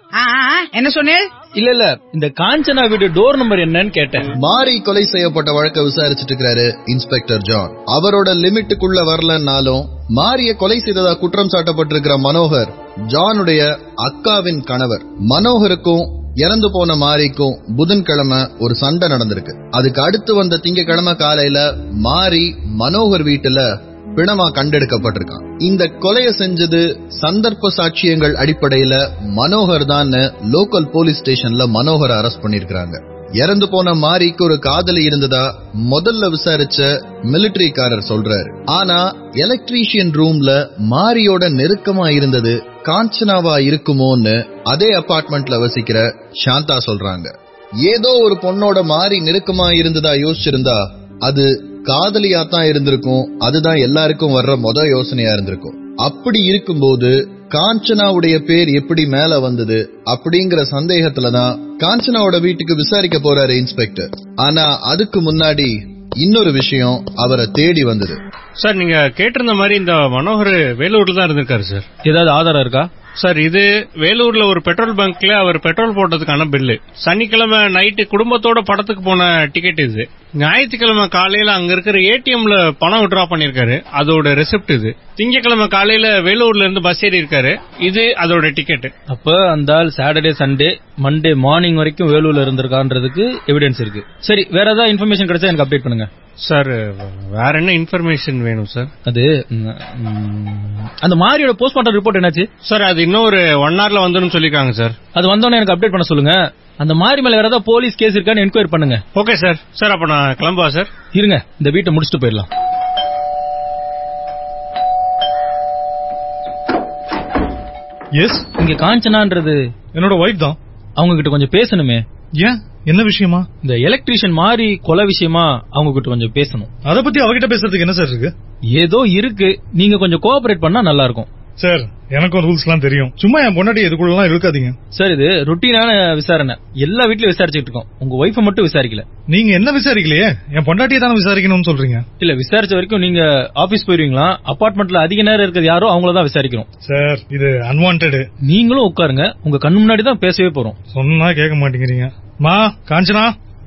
என்ன சொன்னேன் இல்ல இல்ல இந்த காஞ்சனா வீடு டோர் நம்பர் என்னன்னு கேட்டேன் மாரி கொலை செய்யப்பட்ட வழக்க விசாரிச்சுட்டு இருக்கிறாரு இன்ஸ்பெக்டர் ஜான் அவரோட லிமிட்டுக்குள்ள வரலன்னாலும் மாரிய கொலை செய்ததா குற்றம் சாட்டப்பட்டிருக்கிற மனோகர் ஜானுடைய அக்காவின் கணவர் மனோகருக்கும் இறந்து போன மாரிக்கும் புதன்கிழமை ஒரு சண்டை நடந்திருக்கு அதுக்கு அடுத்து வந்த திங்கக்கிழமை காலையில மாரி மனோகர் வீட்டுல பிணமா கண்டெடுக்கப்பட்டிருக்கான் இந்த கொலையை செஞ்சது சந்தர்ப்ப சாட்சியங்கள் அடிப்படையில மனோகர் தான் லோக்கல் போலீஸ் ஸ்டேஷன்ல மனோகர் அரெஸ்ட் பண்ணிருக்காங்க இறந்து போன மாரிக்கு ஒரு காதலி இருந்ததா முதல்ல விசாரிச்ச மிலிட்டரிக்காரர் சொல்றாரு ஆனா எலக்ட்ரீஷியன் ரூம்ல மாரியோட நெருக்கமா இருந்தது காஞ்சனாவா இருக்குமோன்னு அதே அபார்ட்மெண்ட்ல வசிக்கிற சாந்தா சொல்றாங்க ஏதோ ஒரு பொண்ணோட மாறி நெருக்கமா இருந்ததா யோசிச்சிருந்தா அது காதலியா தான் இருந்திருக்கும் அதுதான் எல்லாருக்கும் வர்ற மொத யோசனையா இருந்திருக்கும் அப்படி இருக்கும்போது காஞ்சனாவுடைய பேர் எப்படி மேல வந்தது அப்படிங்கிற சந்தேகத்துல தான் காஞ்சனாவோட வீட்டுக்கு விசாரிக்க போறாரு இன்ஸ்பெக்டர் ஆனா அதுக்கு முன்னாடி இன்னொரு விஷயம் அவரை தேடி வந்தது சார் நீங்க கேட்டிருந்த மாதிரி இந்த மனோகர் வேலூர்ல தான் இருந்திருக்காரு சார் ஏதாவது ஆதாரம் இருக்கா சார் இது வேலூர்ல ஒரு பெட்ரோல் பங்க்ல அவர் பெட்ரோல் போட்டதுக்கான பில்லு சனிக்கிழமை நைட்டு குடும்பத்தோட படத்துக்கு போன டிக்கெட் இது ஞாயிற்றுக்கிழமை காலையில அங்க இருக்கிற ஏடிஎம்ல பணம் விட்ரா பண்ணிருக்காரு அதோட ரெசிப்ட் இது திங்கக்கிழமை காலையில வேலூர்ல இருந்து பஸ் ஏறி இருக்காரு இது அதோட டிக்கெட் அப்ப அந்த ஆள் சாட்டர்டே சண்டே மண்டே மார்னிங் வரைக்கும் வேலூர்ல இருந்திருக்கான்றதுக்கு எவிடன்ஸ் இருக்கு சரி வேற ஏதாவது இன்ஃபர்மேஷன் கிடைச்சா எனக்கு அப்டேட் பண்ணுங்க சார் வேற என்ன இன்ஃபர்மேஷன் வேணும் சார் அது ம், ம், அந்த மாரியோட போஸ்ட்மார்ட்டம் ரிப்போர்ட் என்னாச்சு சார் அது இன்னும் ஒரு ஒன் ஹவர்ல வந்துடும் சொல்லிருக்காங்க சார் அது வந்தோடனே எனக்கு அப்டேட் பண்ண சொல்லுங்க அந்த மாரி மேல வேற ஏதாவது போலீஸ் கேஸ் இருக்கான்னு என்கொயரி பண்ணுங்க ஓகே சார் சார் அப்ப நான் கிளம்புவா சார் இருங்க இந்த வீட்டை முடிச்சுட்டு போயிடலாம் எஸ் இங்க காஞ்சனான்றது என்னோட ஒய்ஃப் தான் அவங்க கிட்ட கொஞ்சம் பேசணுமே ஏன் என்ன விஷயமா இந்த எலக்ட்ரீஷியன் மாறி கொலை விஷயமா அவங்க கிட்ட கொஞ்சம் பேசணும் அத பத்தி அவகிட்ட பேசுறதுக்கு என்ன சார் இருக்கு ஏதோ இருக்கு நீங்க கொஞ்சம் கோஆபரேட் பண்ணா நல்லா இருக்கும் சார் எனக்கும் ரூல்ஸ் எல்லாம் தெரியும் சும்மா என் பொண்டாட்டி எதுக்குள்ளலாம் இழுக்காதீங்க சார் இது ருட்டீனான விசாரணை எல்லா வீட்லயும் விசாரிச்சுட்டு இருக்கோம் உங்க ஒய்ஃபை மட்டும் விசாரிக்கல நீங்க என்ன விசாரிக்கலையே என் பொண்டாட்டியை தானே விசாரிக்கணும்னு சொல்றீங்க இல்ல விசாரிச்ச வரைக்கும் நீங்க ஆபீஸ் போயிருவீங்களா அபார்ட்மெண்ட்ல அதிக நேரம் இருக்கிறது யாரோ அவங்கள தான் விசாரிக்கிறோம் சார் இது அன்வான்ட் நீங்களும் உட்காருங்க உங்க கண்ணு முன்னாடி தான் பேசவே போறோம் சொன்னா கேட்க மாட்டேங்கிறீங்க மா காஞ்சனா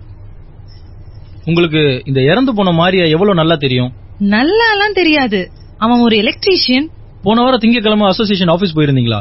உங்களுக்கு இந்த இறந்து போன மாரியா எவ்வளவு நல்லா தெரியும் நல்லாலாம் தெரியாது அவன் ஒரு எலக்ட்ரீஷியன் போன வாரம் திங்கக்கிழமை அசோசியேஷன் ஆபீஸ் போயிருந்தீங்களா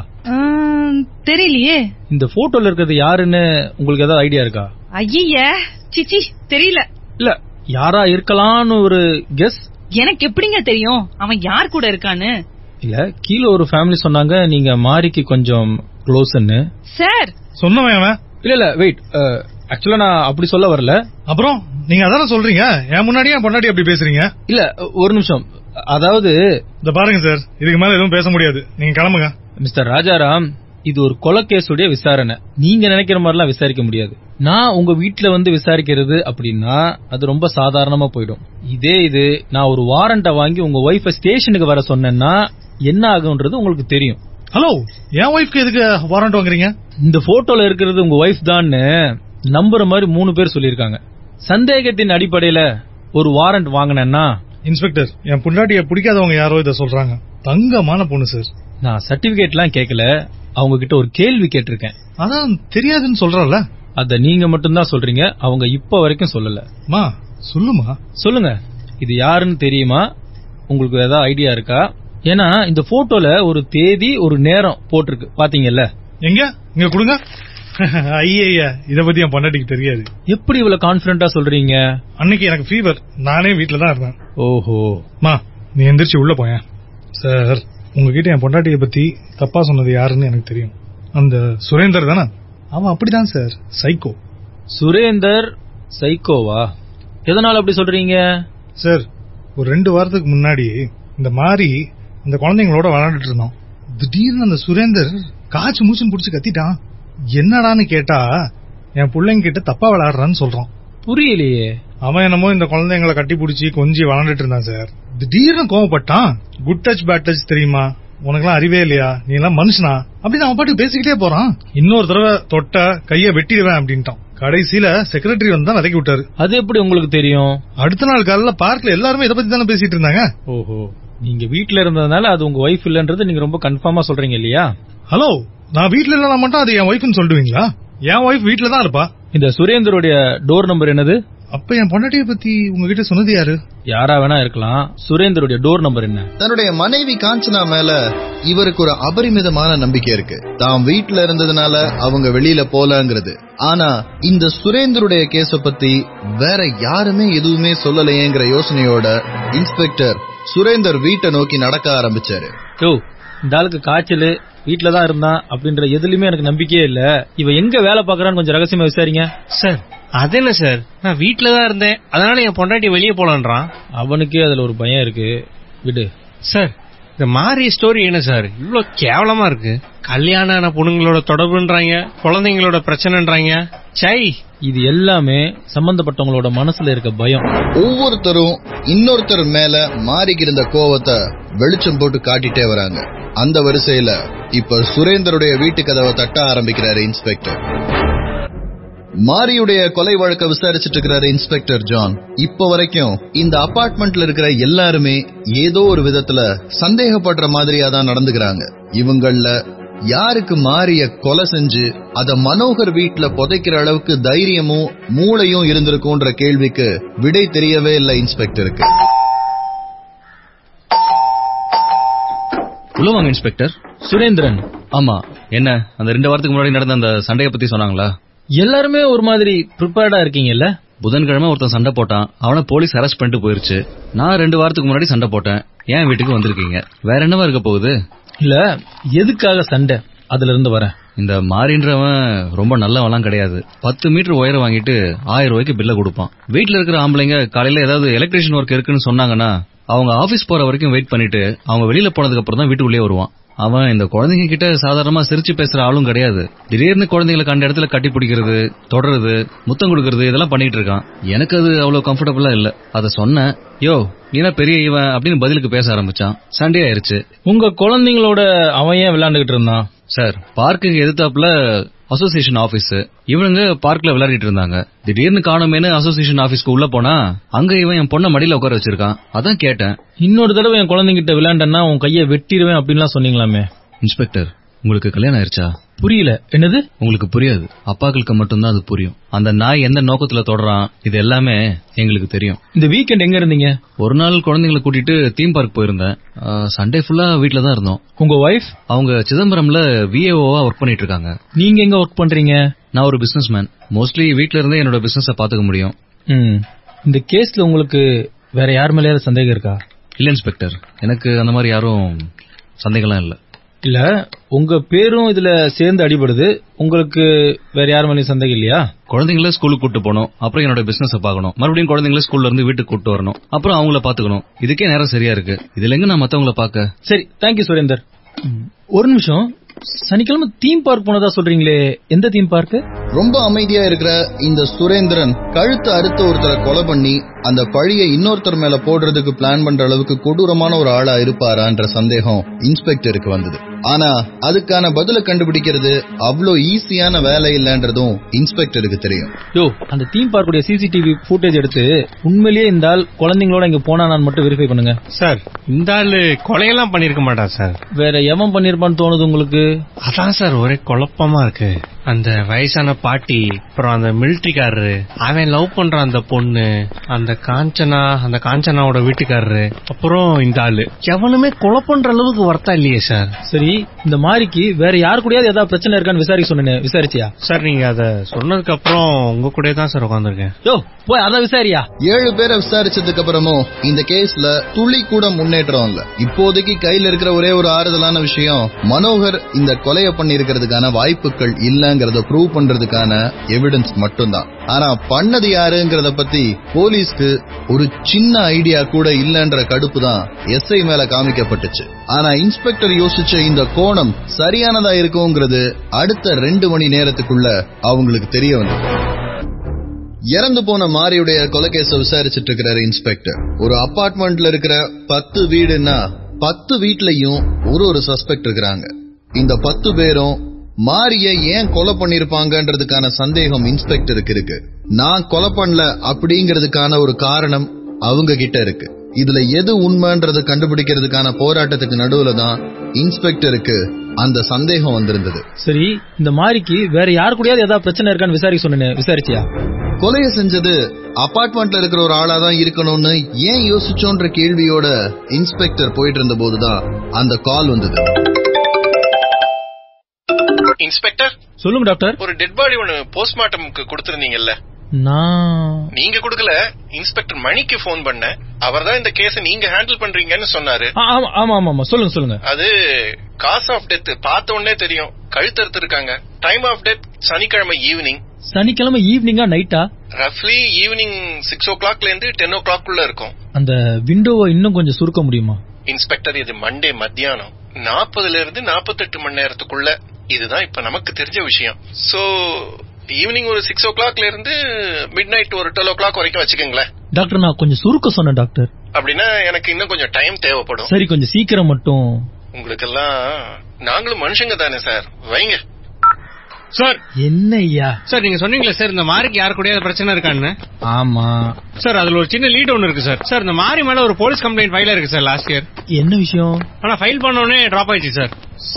தெரியலையே இந்த போட்டோல இருக்கிறது யாருன்னு உங்களுக்கு ஏதாவது ஐடியா இருக்கா ஐய சிச்சி தெரியல இல்ல யாரா இருக்கலாம்னு ஒரு கெஸ் எனக்கு எப்படிங்க தெரியும் அவன் யார் கூட இருக்கான்னு இல்ல கீழே ஒரு ஃபேமிலி சொன்னாங்க நீங்க மாரிக்கு கொஞ்சம் க்ளோஸ்ன்னு சார் சொன்னவன் அவன் இல்ல இல்ல வெயிட் ஆக்சுவலா நான் அப்படி சொல்ல வரல அப்புறம் நீங்க அதான சொல்றீங்க என் முன்னாடியே என் பொண்டாட்டி அப்படி பேசுறீங்க இல்ல ஒரு நிமிஷம் அதாவது இந்த பாருங்க சார் இதுக்கு மேல எதுவும் பேச முடியாது நீங்க கிளம்புங்க மிஸ்டர் ராஜாராம் இது ஒரு கொலக்கேஸுடைய விசாரணை நீங்க நினைக்கிற மாதிரிலாம் விசாரிக்க முடியாது நான் உங்க வீட்ல வந்து விசாரிக்கிறது அப்படின்னா அது ரொம்ப சாதாரணமா போயிடும் இதே இது நான் ஒரு வாரண்ட வாங்கி உங்க ஒய்ஃப ஸ்டேஷனுக்கு வர சொன்னேன்னா என்ன ஆகும்ன்றது உங்களுக்கு தெரியும் ஹலோ என் ஒய்ஃப்க்கு எதுக்கு வாரண்ட் வாங்குறீங்க இந்த போட்டோல இருக்கிறது உங்க ஒய்ஃப் தான்னு நம்புற மாதிரி மூணு பேர் சொல்லியிருக்காங்க சந்தேகத்தின் அடிப்படையில ஒரு வாரண்ட் வாங்கினேன்னா இன்ஸ்பெக்டர் என் பொண்டாட்டிய பிடிக்காதவங்க யாரோ இத சொல்றாங்க தங்கமான பொண்ணு சார் நான் சர்டிபிகேட்லாம் கேட்கல அவங்க கிட்ட ஒரு கேள்வி கேட்டிருக்கேன் அதான் தெரியாதுன்னு சொல்றல அத நீங்க மட்டும்தான் சொல்றீங்க அவங்க இப்ப வரைக்கும் சொல்லல மா சொல்லுமா சொல்லுங்க இது யாருன்னு தெரியுமா உங்களுக்கு ஏதாவது ஐடியா இருக்கா ஏன்னா இந்த போட்டோல ஒரு தேதி ஒரு நேரம் போட்டிருக்கு பாத்தீங்கல்ல எங்க இங்க கொடுங்க ஐயா இத பத்தி என் பொண்டாட்டிக்கு தெரியாது எப்படி இவ்வளவு கான்பிடண்டா சொல்றீங்க அன்னைக்கு எனக்கு ஃபீவர் நானே வீட்ல தான் இருந்தேன் ஓஹோ மா நீ எந்திரிச்சு உள்ள போயேன் சார் உங்ககிட்ட என் பொண்டாட்டிய பத்தி தப்பா சொன்னது யாருன்னு எனக்கு தெரியும் அந்த சுரேந்தர் தானே அவன் அப்படிதான் சார் சைக்கோ சுரேந்தர் சைக்கோவா எதனால அப்படி சொல்றீங்க சார் ஒரு ரெண்டு வாரத்துக்கு முன்னாடி இந்த மாதிரி அந்த குழந்தைங்களோட விளையாண்டுட்டு இருந்தோம் திடீர்னு அந்த சுரேந்தர் காய்ச்சி மூச்சுன்னு புடிச்சு கத்திட்டான் என்னடான்னு கேட்டா என் பிள்ளைங்க கிட்ட தப்பா விளையாடுறான்னு சொல்றான் புரியலையே அவன் என்னமோ இந்த குழந்தைங்களை கட்டி பிடிச்சி கொஞ்சி விளாண்டுட்டு இருந்தான் சார் திடீர்னு கோவப்பட்டான் குட் டச் பேட் டச் தெரியுமா உனக்கெல்லாம் அறிவே இல்லையா நீ எல்லாம் மனுஷனா அப்படின்னு அவன் பாட்டுக்கு பேசிக்கிட்டே போறான் இன்னொரு தடவை தொட்ட கைய வெட்டிடுவேன் அப்படின்ட்டான் கடைசியில செக்ரட்டரி வந்து தான் விலக்கி விட்டாரு அது எப்படி உங்களுக்கு தெரியும் அடுத்த நாள் காலையில பார்க்ல எல்லாருமே இதை பத்தி தானே பேசிட்டு இருந்தாங்க ஓஹோ நீங்க வீட்ல இருந்ததுனால அது உங்க ஒய்ஃப் இல்லன்றது நீங்க ரொம்ப கன்ஃபார்மா சொல்றீங்க இல்லையா ஹலோ நான் வீட்ல இல்லனா மட்டும் அது என் ஒய்ஃப்னு சொல்லுவீங்களா என் ஒய்ஃப் வீட்ல தான் இருப்பா இந்த சுரேந்தருடைய டோர் நம்பர் என்னது அப்ப என் பொண்டாட்டிய பத்தி உங்ககிட்ட சொன்னது யாரு யாரா வேணா இருக்கலாம் சுரேந்தருடைய டோர் நம்பர் என்ன தன்னுடைய மனைவி காஞ்சனா மேல இவருக்கு ஒரு அபரிமிதமான நம்பிக்கை இருக்கு தாம் வீட்ல இருந்ததுனால அவங்க வெளியில போலங்கிறது ஆனா இந்த சுரேந்தருடைய கேஸ பத்தி வேற யாருமே எதுவுமே சொல்லலையேங்கிற யோசனையோட இன்ஸ்பெக்டர் சுரேந்தர் வீட்டை நோக்கி நடக்க ஆரம்பிச்சாரு யோ இந்த ஆளுக்கு காய்ச்சல் வீட்ல தான் இருந்தான் அப்படின்ற எதுலயுமே எனக்கு நம்பிக்கையே இல்ல இவ எங்க வேலை பாக்குறான்னு கொஞ்சம் ரகசியமா விசாரிங்க சார் அது என்ன சார் நான் வீட்ல தான் இருந்தேன் அதனால என் பொண்டாட்டி வெளியே போலான்றான் அவனுக்கே அதுல ஒரு பயம் இருக்கு விடு சார் இந்த மாறி ஸ்டோரி என்ன சார் இவ்ளோ கேவலமா இருக்கு கல்யாணம் ஆன பொண்ணுங்களோட தொடர்புன்றாங்க குழந்தைங்களோட பிரச்சனைன்றாங்க சை இது எல்லாமே சம்பந்தப்பட்டவங்களோட மனசுல இருக்க பயம் ஒவ்வொருத்தரும் இன்னொருத்தர் மேல மாறிக்கு இருந்த கோவத்தை வெளிச்சம் போட்டு காட்டிட்டே வராங்க அந்த வரிசையில இப்ப சுரேந்தருடைய வீட்டு கதவை தட்ட ஆரம்பிக்கிறாரு இன்ஸ்பெக்டர் மாரியுடைய கொலை வழக்க விசாரிச்சுட்டு இருக்கிறாரு இன்ஸ்பெக்டர் ஜான் இப்ப வரைக்கும் இந்த அபார்ட்மெண்ட்ல இருக்கிற எல்லாருமே ஏதோ ஒரு விதத்துல சந்தேகப்படுற மாதிரியா தான் நடந்துக்கிறாங்க இவங்கள யாருக்கு மாரிய கொலை செஞ்சு அத மனோகர் வீட்ல புதைக்கிற அளவுக்கு தைரியமும் மூளையும் இருந்திருக்கும்ன்ற கேள்விக்கு விடை தெரியவே இல்லை இன்ஸ்பெக்டருக்கு உள்ள வாங்க இன்ஸ்பெக்டர் சுரேந்திரன் ஆமா என்ன அந்த ரெண்டு வாரத்துக்கு முன்னாடி நடந்த அந்த சண்டையை பத்தி சொன்னாங்களா எல்லாருமே ஒரு மாதிரி ப்ரிப்பேர்டா இருக்கீங்கல்ல புதன்கிழமை ஒருத்தன் சண்டை போட்டான் அவனை போலீஸ் அரெஸ்ட் பண்ணிட்டு போயிருச்சு நான் ரெண்டு வாரத்துக்கு முன்னாடி சண்டை போட்டேன் என் வீட்டுக்கு வந்திருக்கீங்க வேற என்னவா இருக்க போகுது இல்ல எதுக்காக சண்டை அதுல இருந்து வரேன் இந்த மாறின்றவன் ரொம்ப நல்லவன்லாம் கிடையாது பத்து மீட்டர் உயரம் வாங்கிட்டு ஆயிரம் ரூபாய்க்கு பில்ல கொடுப்பான் வீட்ல இருக்கிற ஆம்பளைங்க காலையில ஏதாவது எலக்ட்ரிஷியன் ஒர்க் இருக்குன்னு சொன்னாங்கன்னா அவங்க ஆபீஸ் போற வரைக்கும் வெயிட் பண்ணிட்டு அவங்க வெளியில போனதுக்கு அப்புறம் தான் வீட்டுக்குள்ளே வருவான் அவன் இந்த குழந்தைங்க கிட்ட சாதாரணமா சிரிச்சு பேசுற ஆளும் கிடையாது திடீர்னு குழந்தைங்களை கண்ட இடத்துல கட்டி பிடிக்கிறது தொடறது முத்தம் கொடுக்கறது இதெல்லாம் பண்ணிட்டு இருக்கான் எனக்கு அது அவ்வளவு கம்ஃபர்டபுளா இல்ல அத சொன்னேன் யோ நீனா பெரிய இவன் அப்படின்னு பதிலுக்கு பேச ஆரம்பிச்சான் சண்டே ஆயிருச்சு உங்க குழந்தைங்களோட அவன் ஏன் விளையாண்டுகிட்டு இருந்தான் சார் பார்க்குக்கு எதிர்த்தாப்புல அசோசியேஷன் ஆபீஸ் இவனுங்க பார்க்ல விளையாடிட்டு இருந்தாங்க திடீர்னு காணுமேனு அசோசியேஷன் ஆபீஸ்க்கு உள்ள போனா அங்க இவன் என் பொண்ணை மடியில உட்கார வச்சிருக்கான் அதான் கேட்டேன் இன்னொரு தடவை என் குழந்தைங்கிட்ட விளையாண்டன்னா உன் கையை வெட்டிடுவேன் அப்படின்லாம் சொன்னீங்களாமே இன்ஸ்பெக்டர் உங்களுக்கு கல்யாணம் ஆயிருச்சா புரியல என்னது உங்களுக்கு புரியாது அப்பாக்களுக்கு மட்டும்தான் அது புரியும் அந்த நாய் எந்த நோக்கத்துல தொடறான் இது எல்லாமே எங்களுக்கு தெரியும் இந்த வீக்கெண்ட் எங்க இருந்தீங்க ஒரு நாள் குழந்தைங்களை கூட்டிட்டு தீம் பார்க் போயிருந்தேன் சண்டே ஃபுல்லா வீட்ல தான் இருந்தோம் உங்க ஒய்ஃப் அவங்க சிதம்பரம்ல விஏஓவா ஒர்க் பண்ணிட்டு இருக்காங்க நீங்க எங்க ஒர்க் பண்றீங்க நான் ஒரு பிசினஸ் மேன் மோஸ்ட்லி வீட்ல இருந்தே என்னோட பிசினஸ பாத்துக்க முடியும் ம். இந்த கேஸ்ல உங்களுக்கு வேற யார் மேலயாவது சந்தேகம் இருக்கா இல்ல இன்ஸ்பெக்டர் எனக்கு அந்த மாதிரி யாரும் சந்தேகம்லாம் இல்ல இல்ல உங்க பேரும் இதுல சேர்ந்து அடிபடுது உங்களுக்கு வேற யார் மேலயும் சந்தேகம் இல்லையா குழந்தைங்கள ஸ்கூலுக்கு கூட்டு போகணும் அப்புறம் என்னோட பிசினஸ் பார்க்கணும் மறுபடியும் குழந்தைங்கள ஸ்கூல்ல இருந்து வீட்டுக்கு கூட்டு வரணும் அப்புறம் அவங்கள பாத்துக்கணும் இதுக்கே நேரம் சரியா இருக்கு இதுல எங்க நான் மத்தவங்கள பாக்க சரி தேங்க்யூ சுரேந்தர் ம். ஒரு நிமிஷம் சனிக்கிழமை தீம் பார்க் போனதா சொல்றீங்களே எந்த தீம் பார்க் ரொம்ப அமைதியா இருக்கிற இந்த சுரேந்திரன் கழுத்து அறுத்த ஒருத்தரை கொலை பண்ணி அந்த பழியை இன்னொருத்தர் மேல போடுறதுக்கு பிளான் பண்ற அளவுக்கு கொடூரமான ஒரு ஆளா இருப்பாரான்ற சந்தேகம் இன்ஸ்பெக்டருக்கு வந்தது ஆனா அதுக்கான பதில கண்டுபிடிக்கிறது அவ்வளோ ஈஸியான வேலை இல்லன்றதும் இன்ஸ்பெக்டருக்கு தெரியும் யோ அந்த தீம் பார்க்குடைய சிசிடிவி ஃபுட்டேஜ் எடுத்து உண்மையிலேயே இந்த ஆள் குழந்தைங்களோட இங்க போனானான்னு மட்டும் வெரிஃபை பண்ணுங்க சார் இந்த ஆளு கொலையெல்லாம் பண்ணிருக்க மாட்டான் சார் வேற எவன் பண்ணிருப்பான்னு தோணுது உங்களுக்கு அதான் சார் ஒரே குழப்பமா இருக்கு அந்த வயசான பாட்டி அப்புறம் அந்த மிலிட்டரிக்காரரு அவன் லவ் பண்ற அந்த பொண்ணு அந்த காஞ்சனா அந்த காஞ்சனாவோட வீட்டுக்காரரு அப்புறம் இந்த ஆளு எவனுமே கொலை பண்ற அளவுக்கு வர்த்தா இல்லையே சார் சரி இந்த மாதிரிக்கு வேற யாரு கூடயாவது ஏதாவது பிரச்சனை இருக்கான்னு விசாரிக்க சொன்னேன் விசாரிச்சியா சார் நீங்க அத சொன்னதுக்கு அப்புறம் உங்க கூட தான் சார் உட்காந்துருக்கேன் யோ போய் அதான் விசாரியா ஏழு பேரை விசாரிச்சதுக்கு அப்புறமும் இந்த கேஸ்ல துளி கூட முன்னேற்றம் இல்ல இப்போதைக்கு கையில இருக்கிற ஒரே ஒரு ஆறுதலான விஷயம் மனோகர் இந்த கொலையை பண்ணி இருக்கிறதுக்கான வாய்ப்புகள் இல்லங்கறத ப்ரூவ் பண்றதுக்கான எவிடன்ஸ் மட்டும்தான் ஆனா பண்ணது யாருங்கிறத பத்தி போலீஸ்க்கு ஒரு சின்ன ஐடியா கூட இல்லன்ற கடுப்பு தான் எஸ்ஐ மேல காமிக்கப்பட்டுச்சு ஆனா இன்ஸ்பெக்டர் யோசிச்ச இந்த கோணம் சரியானதா இருக்குங்கிறது அடுத்த ரெண்டு மணி நேரத்துக்குள்ள அவங்களுக்கு தெரிய வந்தது இறந்து போன மாரியுடைய கொலைகேச விசாரிச்சுட்டு இருக்கிறாரு இன்ஸ்பெக்டர் ஒரு அபார்ட்மெண்ட்ல இருக்கிற பத்து வீடுன்னா பத்து வீட்லயும் ஒரு ஒரு சஸ்பெக்ட் இருக்கிறாங்க இந்த பத்து பேரும் மாரிய ஏன் கொலை பண்ணிருப்பாங்கன்றதுக்கான சந்தேகம் இன்ஸ்பெக்டருக்கு இருக்கு நான் கொலை பண்ணல அப்படிங்கறதுக்கான ஒரு காரணம் அவங்க கிட்ட இருக்கு இதுல எது உண்மைன்றதை கண்டுபிடிக்கிறதுக்கான போராட்டத்துக்கு நடுவுல தான் இன்ஸ்பெக்டருக்கு அந்த சந்தேகம் வந்திருந்தது சரி இந்த மாதிரிக்கு வேற யாரு கூடயாவது ஏதாவது பிரச்சனை இருக்கான்னு விசாரிக்க சொன்னேன் விசாரிச்சியா கொலையை செஞ்சது அபார்ட்மெண்ட்ல இருக்கிற ஒரு ஆளா தான் இருக்கணும்னு ஏன் யோசிச்சோன்ற கேள்வியோட இன்ஸ்பெக்டர் போயிட்டு இருந்த போதுதான் அந்த கால் வந்தது இன்ஸ்பெக்டர் சொல்லுங்க டாக்டர் ஒரு டெட் பாடி ஒன்னு போஸ்ட்மார்ட்டம்க்கு கொடுத்திருந்தீங்கல்ல நான் நீங்க கொடுக்கல இன்ஸ்பெக்டர் மணிக்கு போன் பண்ணேன் அவர் தான் இந்த கேஸ நீங்க ஹேண்டில் பண்றீங்கன்னு சொன்னாரு ஆ, ஆமா ஆமா ஆமா ஆமா சொல்லுங்க சொல்லுங்க அது காஸ் ஆஃப் டெத் பார்த்த உடனே தெரியும் கழுத்தறுத்து இருக்காங்க டைம் ஆஃப் டெத் சனிக்கிழமை ஈவினிங் சனிக்கிழமை ஈவினிங்கா நைட்டா ரஃப்லி ஈவினிங் சிக்ஸ் ஓ கிளாக்ல இருந்து டென் ஓ கிளாக்குள்ள இருக்கும் அந்த விண்டோவை இன்னும் கொஞ்சம் சுருக்க முடியுமா இன்ஸ்பெக்டர் இது மண்டே மத்தியானம் நாற்பதுல இருந்து நாற்பத்தெட்டு மணி நேரத்துக்குள்ள இதுதான் இப்ப நமக்கு தெரிஞ்ச விஷயம் சோ ஈவினிங் ஒரு சிக்ஸ் ஓ கிளாக்ல இருந்து மிட் நைட் ஒரு டுவெல் ஓ கிளாக் வரைக்கும் வச்சுக்கோங்களேன் டாக்டர் நான் கொஞ்சம் சுருக்க சொன்னேன் டாக்டர் அப்படின்னா எனக்கு இன்னும் கொஞ்சம் டைம் தேவைப்படும் சரி கொஞ்சம் சீக்கிரம் மட்டும் உங்களுக்கெல்லாம் நாங்களும் மனுஷங்க தானே சார் வைங்க சார் என்ன ஐயா சார் நீங்க சொன்னீங்களே சார் இந்த மாரிக்கு யாரு கூடயாவது பிரச்சனை இருக்கான்னு ஆமா சார் அதுல ஒரு சின்ன லீட் ஒன்னு இருக்கு சார் சார் இந்த மாரி மேல ஒரு போலீஸ் கம்ப்ளைண்ட் ஃபைல் இருக்கு சார் லாஸ்ட் இயர் என்ன விஷயம் ஆனா ஃபைல் பண்ண உடனே டிராப் ஆயிடுச்சு சார்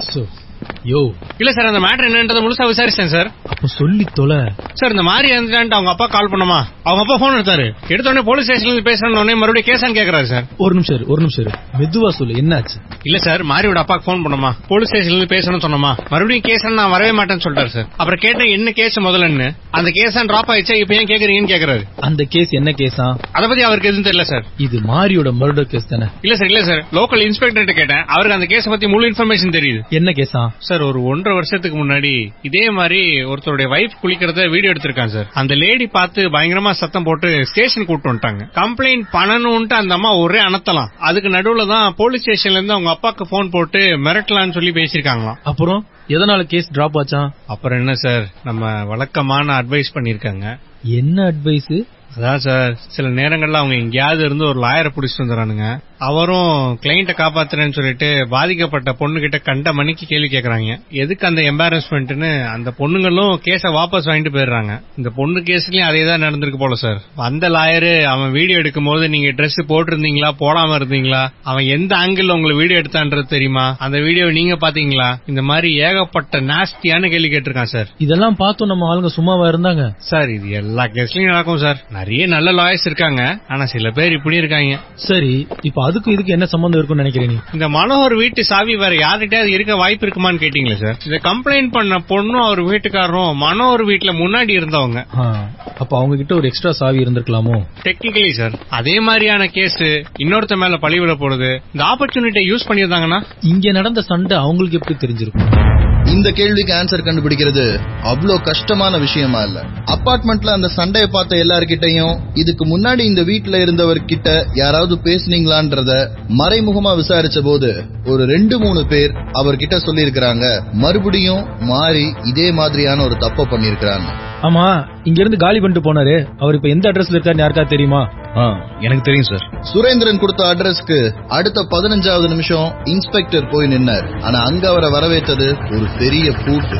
யோ இல்ல சார் அந்த மேட்டர் என்னன்றத முழுசா விசாரிச்சேன் சார் அப்ப சொல்லி தொலை சார் இந்த மாதிரி இறந்துட்டான்ட்டு அவங்க அப்பா கால் பண்ணமா அவங்க அப்பா போன் எடுத்தாரு எடுத்த உடனே போலீஸ் ஸ்டேஷன்ல இருந்து பேசுறேன் உடனே மறுபடியும் கேஸான்னு கேக்குறாரு சார் ஒரு நிமிஷம் இரு, ஒரு நிமிஷம் இரு. மெதுவா சொல்லு என்னாச்சு இல்ல சார் மாரியோட அப்பாக்கு போன் பண்ணமா போலீஸ் ஸ்டேஷன்ல இருந்து பேசணும்னு சொன்னமா மறுபடியும் கேஸ் நான் வரவே மாட்டேன்னு சொல்லிட்டாரு சார் அப்புறம் கேட்டேன் என்ன கேஸ் முதல்லன்னு அந்த கேஸ் டிராப் ஆயிடுச்சா இப்ப ஏன் கேக்குறீங்கன்னு கேக்குறாரு அந்த கேஸ் என்ன கேஸா அத பத்தி அவருக்கு எதுவும் தெரியல சார் இது மாரியோட மர்டர் கேஸ் தானே இல்ல சார் இல்ல சார் லோக்கல் இன்ஸ்பெக்டர் கேட்டேன் அவருக்கு அந்த கேஸ் பத்தி முழு இன்ஃபர்மேஷன் தெரியுது என்ன கேஸா சார் ஒரு ஒன்றரை வருஷத்துக்கு முன்னாடி இதே மாதிரி ஒருத்தருடைய வைஃப் குளிக்கிறத வீடியோ எடுத்திருக்கான் சார் அந்த லேடி பார்த்து பயங்கரமா சத்தம் போட்டு ஸ்டேஷன் கூட்டு வந்துட்டாங்க கம்ப்ளைண்ட் பண்ணணும்ட்டு அந்த அம்மா ஒரே அனத்தலாம் அதுக்கு நடுவுல தான் போலீஸ் ஸ்டேஷன்ல இருந்து அவங்க அப்பாக்கு போன் போட்டு மிரட்டலான்னு சொல்லி பேசிருக்காங்களாம் அப்புறம் எதனால கேஸ் டிராப் ஆச்சா அப்புறம் என்ன சார் நம்ம வழக்கமான அட்வைஸ் பண்ணிருக்காங்க என்ன அட்வைஸ் அதான் சார் சில நேரங்கள்ல அவங்க எங்கேயாவது இருந்து ஒரு லாயரை புடிச்சிட்டு வந்துடுறானுங்க அவரும் கிளைண்ட்டை காப்பாத்துறேன்னு சொல்லிட்டு பாதிக்கப்பட்ட பொண்ணு கிட்ட கண்ட மணிக்கு கேள்வி கேக்குறாங்க எதுக்கு அந்த எம்பாரஸ்மெண்ட்னு அந்த பொண்ணுங்களும் கேஸ வாபஸ் வாங்கிட்டு போயிடுறாங்க இந்த பொண்ணு கேஸ்லயும் அதே தான் நடந்திருக்கு போல சார் அந்த லாயரு அவன் வீடியோ எடுக்கும் போது நீங்க ட்ரெஸ் போட்டிருந்தீங்களா போடாம இருந்தீங்களா அவன் எந்த ஆங்கிள் உங்களை வீடியோ எடுத்தான்றது தெரியுமா அந்த வீடியோ நீங்க பாத்தீங்களா இந்த மாதிரி ஏகப்பட்ட நாஸ்தியான கேள்வி கேட்டிருக்கான் சார் இதெல்லாம் பார்த்தோம் நம்ம ஆளுங்க சும்மாவா இருந்தாங்க சார் இது எல்லா கேஸ்லயும் நடக்கும் சார் நிறைய நல்ல லாயர்ஸ் இருக்காங்க ஆனா சில பேர் இப்படி இருக்காங்க சரி இப்ப அதுக்கும் இதுக்கு என்ன சம்பந்தம் இருக்கும்னு நினைக்கிறேன் நீ இந்த மனோகர் வீட்டு சாவி வேற யார்கிட்டயாவது இருக்க வாய்ப்பு இருக்குமான்னு கேட்டீங்களா சார் இத கம்ப்ளைண்ட் பண்ண பொண்ணும் அவர் வீட்டுக்காரரும் மனோகர் வீட்டுல முன்னாடி இருந்தவங்க ஆ, அப்ப அவங்க கிட்ட ஒரு எக்ஸ்ட்ரா சாவி இருந்திருக்கலாமோ டெக்னிக்கலி சார் அதே மாதிரியான கேஸ் இன்னொருத்த மேல பழி விட போடுது இந்த ஆப்பர்ச்சுனிட்டியை யூஸ் பண்ணியிருந்தாங்கன்னா இங்க நடந்த சண்டை அவங்களுக்கு எப்படி தெரிஞ்சிருக்கும் இந்த கேள்விக்கு ஆன்சர் கண்டுபிடிக்கிறது அவ்வளோ கஷ்டமான விஷயமா இல்ல அபார்ட்மெண்ட்ல அந்த சண்டையை பார்த்த எல்லார்கிட்டயும் இதுக்கு முன்னாடி இந்த வீட்ல இருந்தவர்கிட்ட யாராவது பேசுனீங்களான்றத மறைமுகமா விசாரிச்ச போது ஒரு ரெண்டு மூணு பேர் அவர்கிட்ட சொல்லியிருக்கிறாங்க மறுபடியும் மாறி இதே மாதிரியான ஒரு தப்ப பண்ணிருக்கிறாங்க ஆமா இங்க இருந்து காலி பண்ணிட்டு போனாரு அவர் இப்ப எந்த அட்ரஸ்ல இருக்காருன்னு யாருக்கா தெரியுமா எனக்கு தெரியும் சார் சுரேந்திரன் கொடுத்த அட்ரஸ்க்கு அடுத்த பதினஞ்சாவது நிமிஷம் இன்ஸ்பெக்டர் போய் நின்னார் ஆனா அங்க அவரை வரவேற்றது ஒரு பெரிய பூட்டு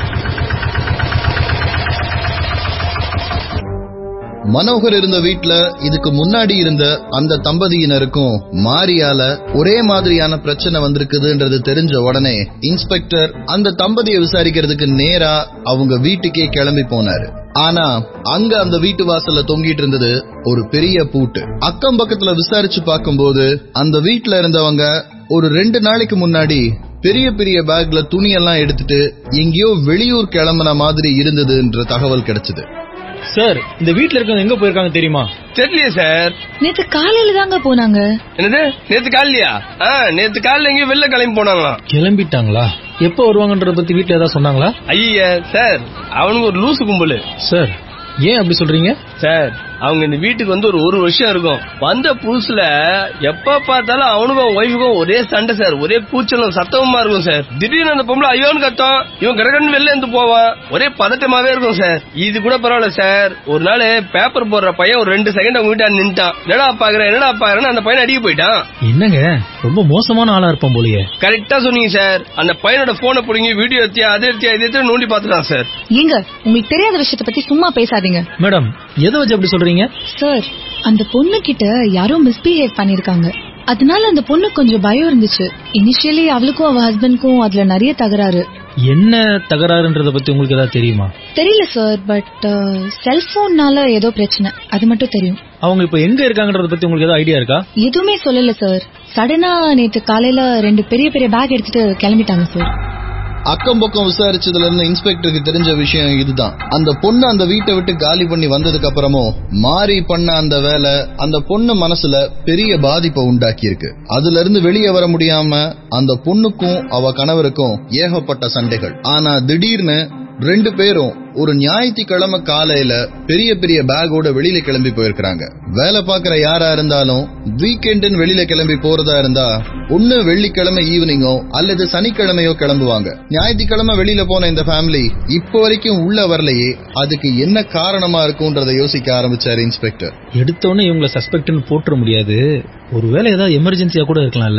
மனோகர் இருந்த வீட்ல இதுக்கு முன்னாடி இருந்த அந்த தம்பதியினருக்கும் மாரியால ஒரே மாதிரியான பிரச்சனை வந்திருக்குதுன்றது தெரிஞ்ச உடனே இன்ஸ்பெக்டர் அந்த தம்பதியை விசாரிக்கிறதுக்கு நேரா அவங்க வீட்டுக்கே கிளம்பி போனாரு ஆனா அங்க அந்த வீட்டு வாசல்ல தொங்கிட்டு இருந்தது ஒரு பெரிய பூட்டு அக்கம் பக்கத்துல விசாரிச்சு பார்க்கும்போது அந்த வீட்ல இருந்தவங்க ஒரு ரெண்டு நாளைக்கு முன்னாடி பெரிய பெரிய பேக்ல துணியெல்லாம் எடுத்துட்டு எங்கேயோ வெளியூர் கிளம்புன மாதிரி இருந்ததுன்ற தகவல் கிடைச்சது சார் இந்த வீட்ல இருக்கவங்க எங்க போயிருக்காங்க தெரியுமா தெரியலையே சார் நேத்து காலையில தாங்க போனாங்க என்னது நேத்து காலையிலயா ஆ, நேத்து காலையில எங்கேயும் வெளில கிளம்பி போனாங்களாம் கிளம்பிட்டாங்களா எப்ப வருவாங்கன்றத பத்தி வீட்ல ஏதாவது சொன்னாங்களா ஐய சார் அவனுக்கு ஒரு லூசு கும்பலு சார் ஏன் அப்படி சொல்றீங்க சார் அவங்க இந்த வீட்டுக்கு வந்து ஒரு ஒரு வருஷம் இருக்கும் வந்த புதுசுல எப்ப பார்த்தாலும் அவனுக்கும் அவன் ஒய்ஃபுக்கும் ஒரே சண்டை சார் ஒரே கூச்சலும் சத்தமுமா இருக்கும் சார் திடீர்னு அந்த பொம்பளை ஐயோன்னு கத்தம் இவன் கடகடன் வெளில இருந்து போவான் ஒரே பதட்டமாவே இருக்கும் சார் இது கூட பரவாயில்ல சார் ஒரு நாள் பேப்பர் போடுற பையன் ஒரு ரெண்டு செகண்ட் அவங்க வீட்டா நின்ட்டான் என்னடா பாக்குற என்னடா பாக்குறேன்னு அந்த பையன் அடிக்க போயிட்டான் என்னங்க ரொம்ப மோசமான ஆளா இருப்பான் போலயே கரெக்டா சொன்னீங்க சார் அந்த பையனோட போனை பிடிங்கி வீடியோ எடுத்தியா அதை எடுத்தியா இதை எடுத்து நோண்டி பாத்துட்டான் சார் ஏங்க உங்களுக்கு தெரியாத விஷயத்த பத்தி சும்மா பேசாதீங்க மேடம் எதை வச்சு அப்படி சொல்றீங்க சார் அந்த பொண்ணு கிட்ட யாரோ மிஸ்பிஹேவ் பண்ணிருக்காங்க அதனால அந்த பொண்ணு கொஞ்சம் பயம் இருந்துச்சு இனிஷியலி அவளுக்கும் அவ ஹஸ்பண்ட்க்கும் அதுல நிறைய தகராறு என்ன தகராறுன்றத பத்தி உங்களுக்கு ஏதாவது தெரியுமா தெரியல சார் பட் செல்போன்னால ஏதோ பிரச்சனை அது மட்டும் தெரியும் அவங்க இப்ப எங்க இருக்காங்கன்றத பத்தி உங்களுக்கு ஏதாவது ஐடியா இருக்கா எதுவுமே சொல்லல சார் சடனா நேத்து காலையில ரெண்டு பெரிய பெரிய பேக் எடுத்துட்டு கிளம்பிட்டாங்க சார் அக்கம் பக்கம் விசாரிச்சதுல இருந்து இன்ஸ்பெக்டருக்கு தெரிஞ்ச விஷயம் இதுதான் அந்த பொண்ணு அந்த வீட்டை விட்டு காலி பண்ணி வந்ததுக்கு அப்புறமும் மாறி பண்ண அந்த வேலை அந்த பொண்ணு மனசுல பெரிய பாதிப்பை உண்டாக்கி இருக்கு அதுல இருந்து வெளியே வர முடியாம அந்த பொண்ணுக்கும் அவ கணவருக்கும் ஏகப்பட்ட சண்டைகள் ஆனா திடீர்னு ரெண்டு பேரும் ஒரு ஞாயிற்றுக்கிழமை காலையில பெரிய பெரிய பேக்கோட வெளியில கிளம்பி போயிருக்கிறாங்க வேலை பார்க்கற யாரா இருந்தாலும் வீக்கெண்டுன்னு வெளியில கிளம்பி போறதா இருந்தா ஒண்ணு வெள்ளிக்கிழமை ஈவினிங்கோ அல்லது சனிக்கிழமையோ கிளம்புவாங்க ஞாயிற்றுக்கிழமை வெளியில போன இந்த ஃபேமிலி இப்போ வரைக்கும் உள்ள வரலையே அதுக்கு என்ன காரணமா இருக்கும்ன்றதை யோசிக்க ஆரம்பிச்சாரு இன்ஸ்பெக்டர் எடுத்தோடனே இவங்கள சஸ்பெக்ட்னு போட்டுற முடியாது ஒருவேளை ஏதாவது எமர்ஜென்சியா கூட இருக்கலாம்ல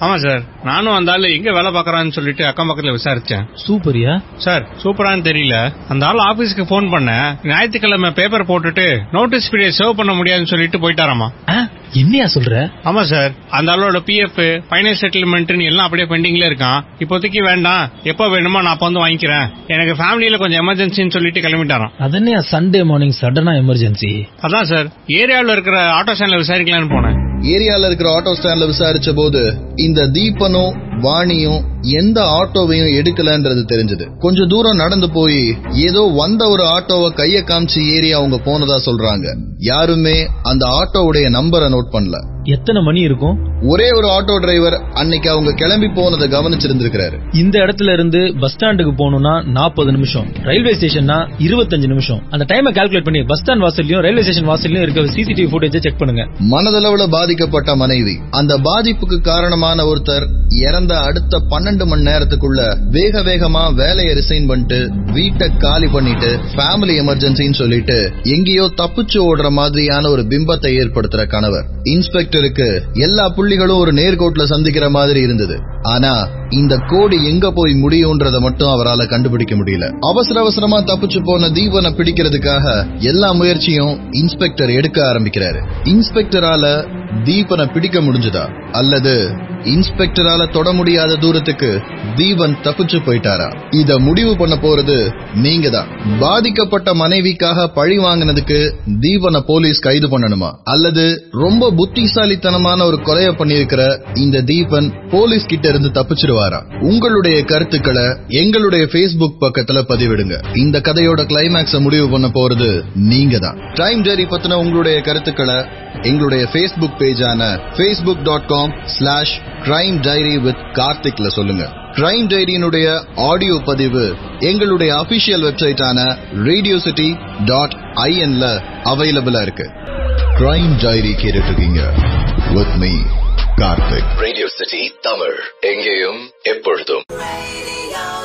ஆமா சார் நானும் அந்த ஆளு எங்க வேலை பாக்குறான்னு சொல்லிட்டு அக்கம் பக்கத்துல விசாரிச்சேன் சூப்பரியா சார் சூப்பரான்னு தெரியல அந்த ஆள் ஆபீஸ்க்கு போன் பண்ண ஞாயிற்றுக்கிழமை பேப்பர் போட்டுட்டு நோட்டீஸ் பீரியட் சர்வ் பண்ண முடியாதுன்னு சொல்லிட்டு போயிட்டாராமா என்னையா சொல்ற ஆமா சார் அந்த ஆளோட பிஎஃப் ஃபைனல் செட்டில்மெண்ட்னு எல்லாம் அப்படியே பெண்டிங்ல இருக்கான் இப்போதைக்கு வேண்டாம் எப்போ வேணுமோ நான் அப்ப வந்து வாங்கிக்கிறேன் எனக்கு ஃபேமிலியில கொஞ்சம் எமர்ஜென்சின்னு சொல்லிட்டு கிளம்பிட்டாராம் அதனையா சண்டே மார்னிங் சடனா எமர்ஜென்சி அதான் சார் ஏரியாவில் இருக்கிற ஆட்டோ ஸ்டாண்ட்ல விசாரிக்கலாம்னு போனேன் ஏரியால இருக்கிற ஆட்டோ ஸ்டாண்ட்ல விசாரிச்ச போது இந்த தீபனும் வாணியும் எந்த ஆட்டோவையும் எடுக்கலன்றது தெரிஞ்சது கொஞ்ச தூரம் நடந்து போய் ஏதோ வந்த ஒரு ஆட்டோவை கைய காமிச்சு ஏறி அவங்க போனதா சொல்றாங்க யாருமே அந்த ஆட்டோவுடைய நம்பரை நோட் பண்ணல எத்தனை மணி இருக்கும் ஒரே ஒரு ஆட்டோ டிரைவர் அன்னைக்கு அவங்க கிளம்பி போனதை கவனிச்சிருந்திருக்கிறாரு இந்த இடத்துல இருந்து பஸ் ஸ்டாண்டுக்கு போகணும்னா நாற்பது நிமிஷம் ரயில்வே ஸ்டேஷன்னா இருபத்தஞ்சு நிமிஷம் அந்த டைமை கால்குலேட் பண்ணி பஸ் ஸ்டாண்ட் வாசல்லையும் ரயில்வே ஸ்டேஷன் வாசல்லையும் இருக்க சிசிடிவி ஃபுட்டேஜ் செக் பண்ணுங்க மனதளவுல பாதிக்கப்பட்ட மனைவி அந்த பாதிப்புக்கு காரணமான ஒருத்தர் இறந்த அடுத்த பன்னெண்டு மணி நேரத்துக்குள்ள வேக வேகமா வேலையை ரிசைன் பண்ணிட்டு வீட்டை காலி பண்ணிட்டு ஃபேமிலி எமர்ஜென்சின்னு சொல்லிட்டு எங்கேயோ தப்பிச்சு ஓடுற மாதிரியான ஒரு பிம்பத்தை ஏற்படுத்துற கணவர் இன்ஸ்பெக்டருக்கு எல்லா புள்ளிகளும் ஒரு நேர்கோட்ல சந்திக்கிற மாதிரி இருந்தது ஆனா இந்த கோடி எங்க போய் முடியும்ன்றத மட்டும் அவரால கண்டுபிடிக்க முடியல அவசர அவசரமா தப்பிச்சு போன தீபனை பிடிக்கிறதுக்காக எல்லா முயற்சியும் இன்ஸ்பெக்டர் எடுக்க ஆரம்பிக்கிறாரு இன்ஸ்பெக்டரால தீபனை பிடிக்க முடிஞ்சதா அல்லது இன்ஸ்பெக்டரால தொட முடியாத தூரத்துக்கு தீபன் தப்பிச்சு போயிட்டாரா இத முடிவு பண்ண போறது நீங்க தான் பாதிக்கப்பட்ட மனைவிக்காக பழி வாங்கினதுக்கு தீபனை போலீஸ் கைது பண்ணணுமா அல்லது ரொம்ப புத்திசாலித்தனமான ஒரு கொலைய பண்ணியிருக்கிற இந்த தீபன் போலீஸ் கிட்ட இருந்து தப்பிச்சிருவாரா உங்களுடைய கருத்துக்களை எங்களுடைய Facebook பக்கத்துல பதிவிடுங்க இந்த கதையோட கிளைமேக்ஸ முடிவு பண்ண போறது நீங்க தான் டைம் டைரி பத்தின உங்களுடைய கருத்துக்களை எங்களுடைய Facebook பேஜான facebook.com dot com slash crime diary with கார்த்திக்ல சொல்லுங்க கிரைம் டைரியினுடைய ஆடியோ பதிவு எங்களுடைய அபிஷியல் வெப்சைட்டான ரேடியோ சிட்டி டாட் ஐஎன்ல அவைலபிளா இருக்கு கிரைம் டைரி கேட்டுட்டு இருக்கீங்க with me Karthik radio city Tamil எங்கேயும் எப்பொழுதும்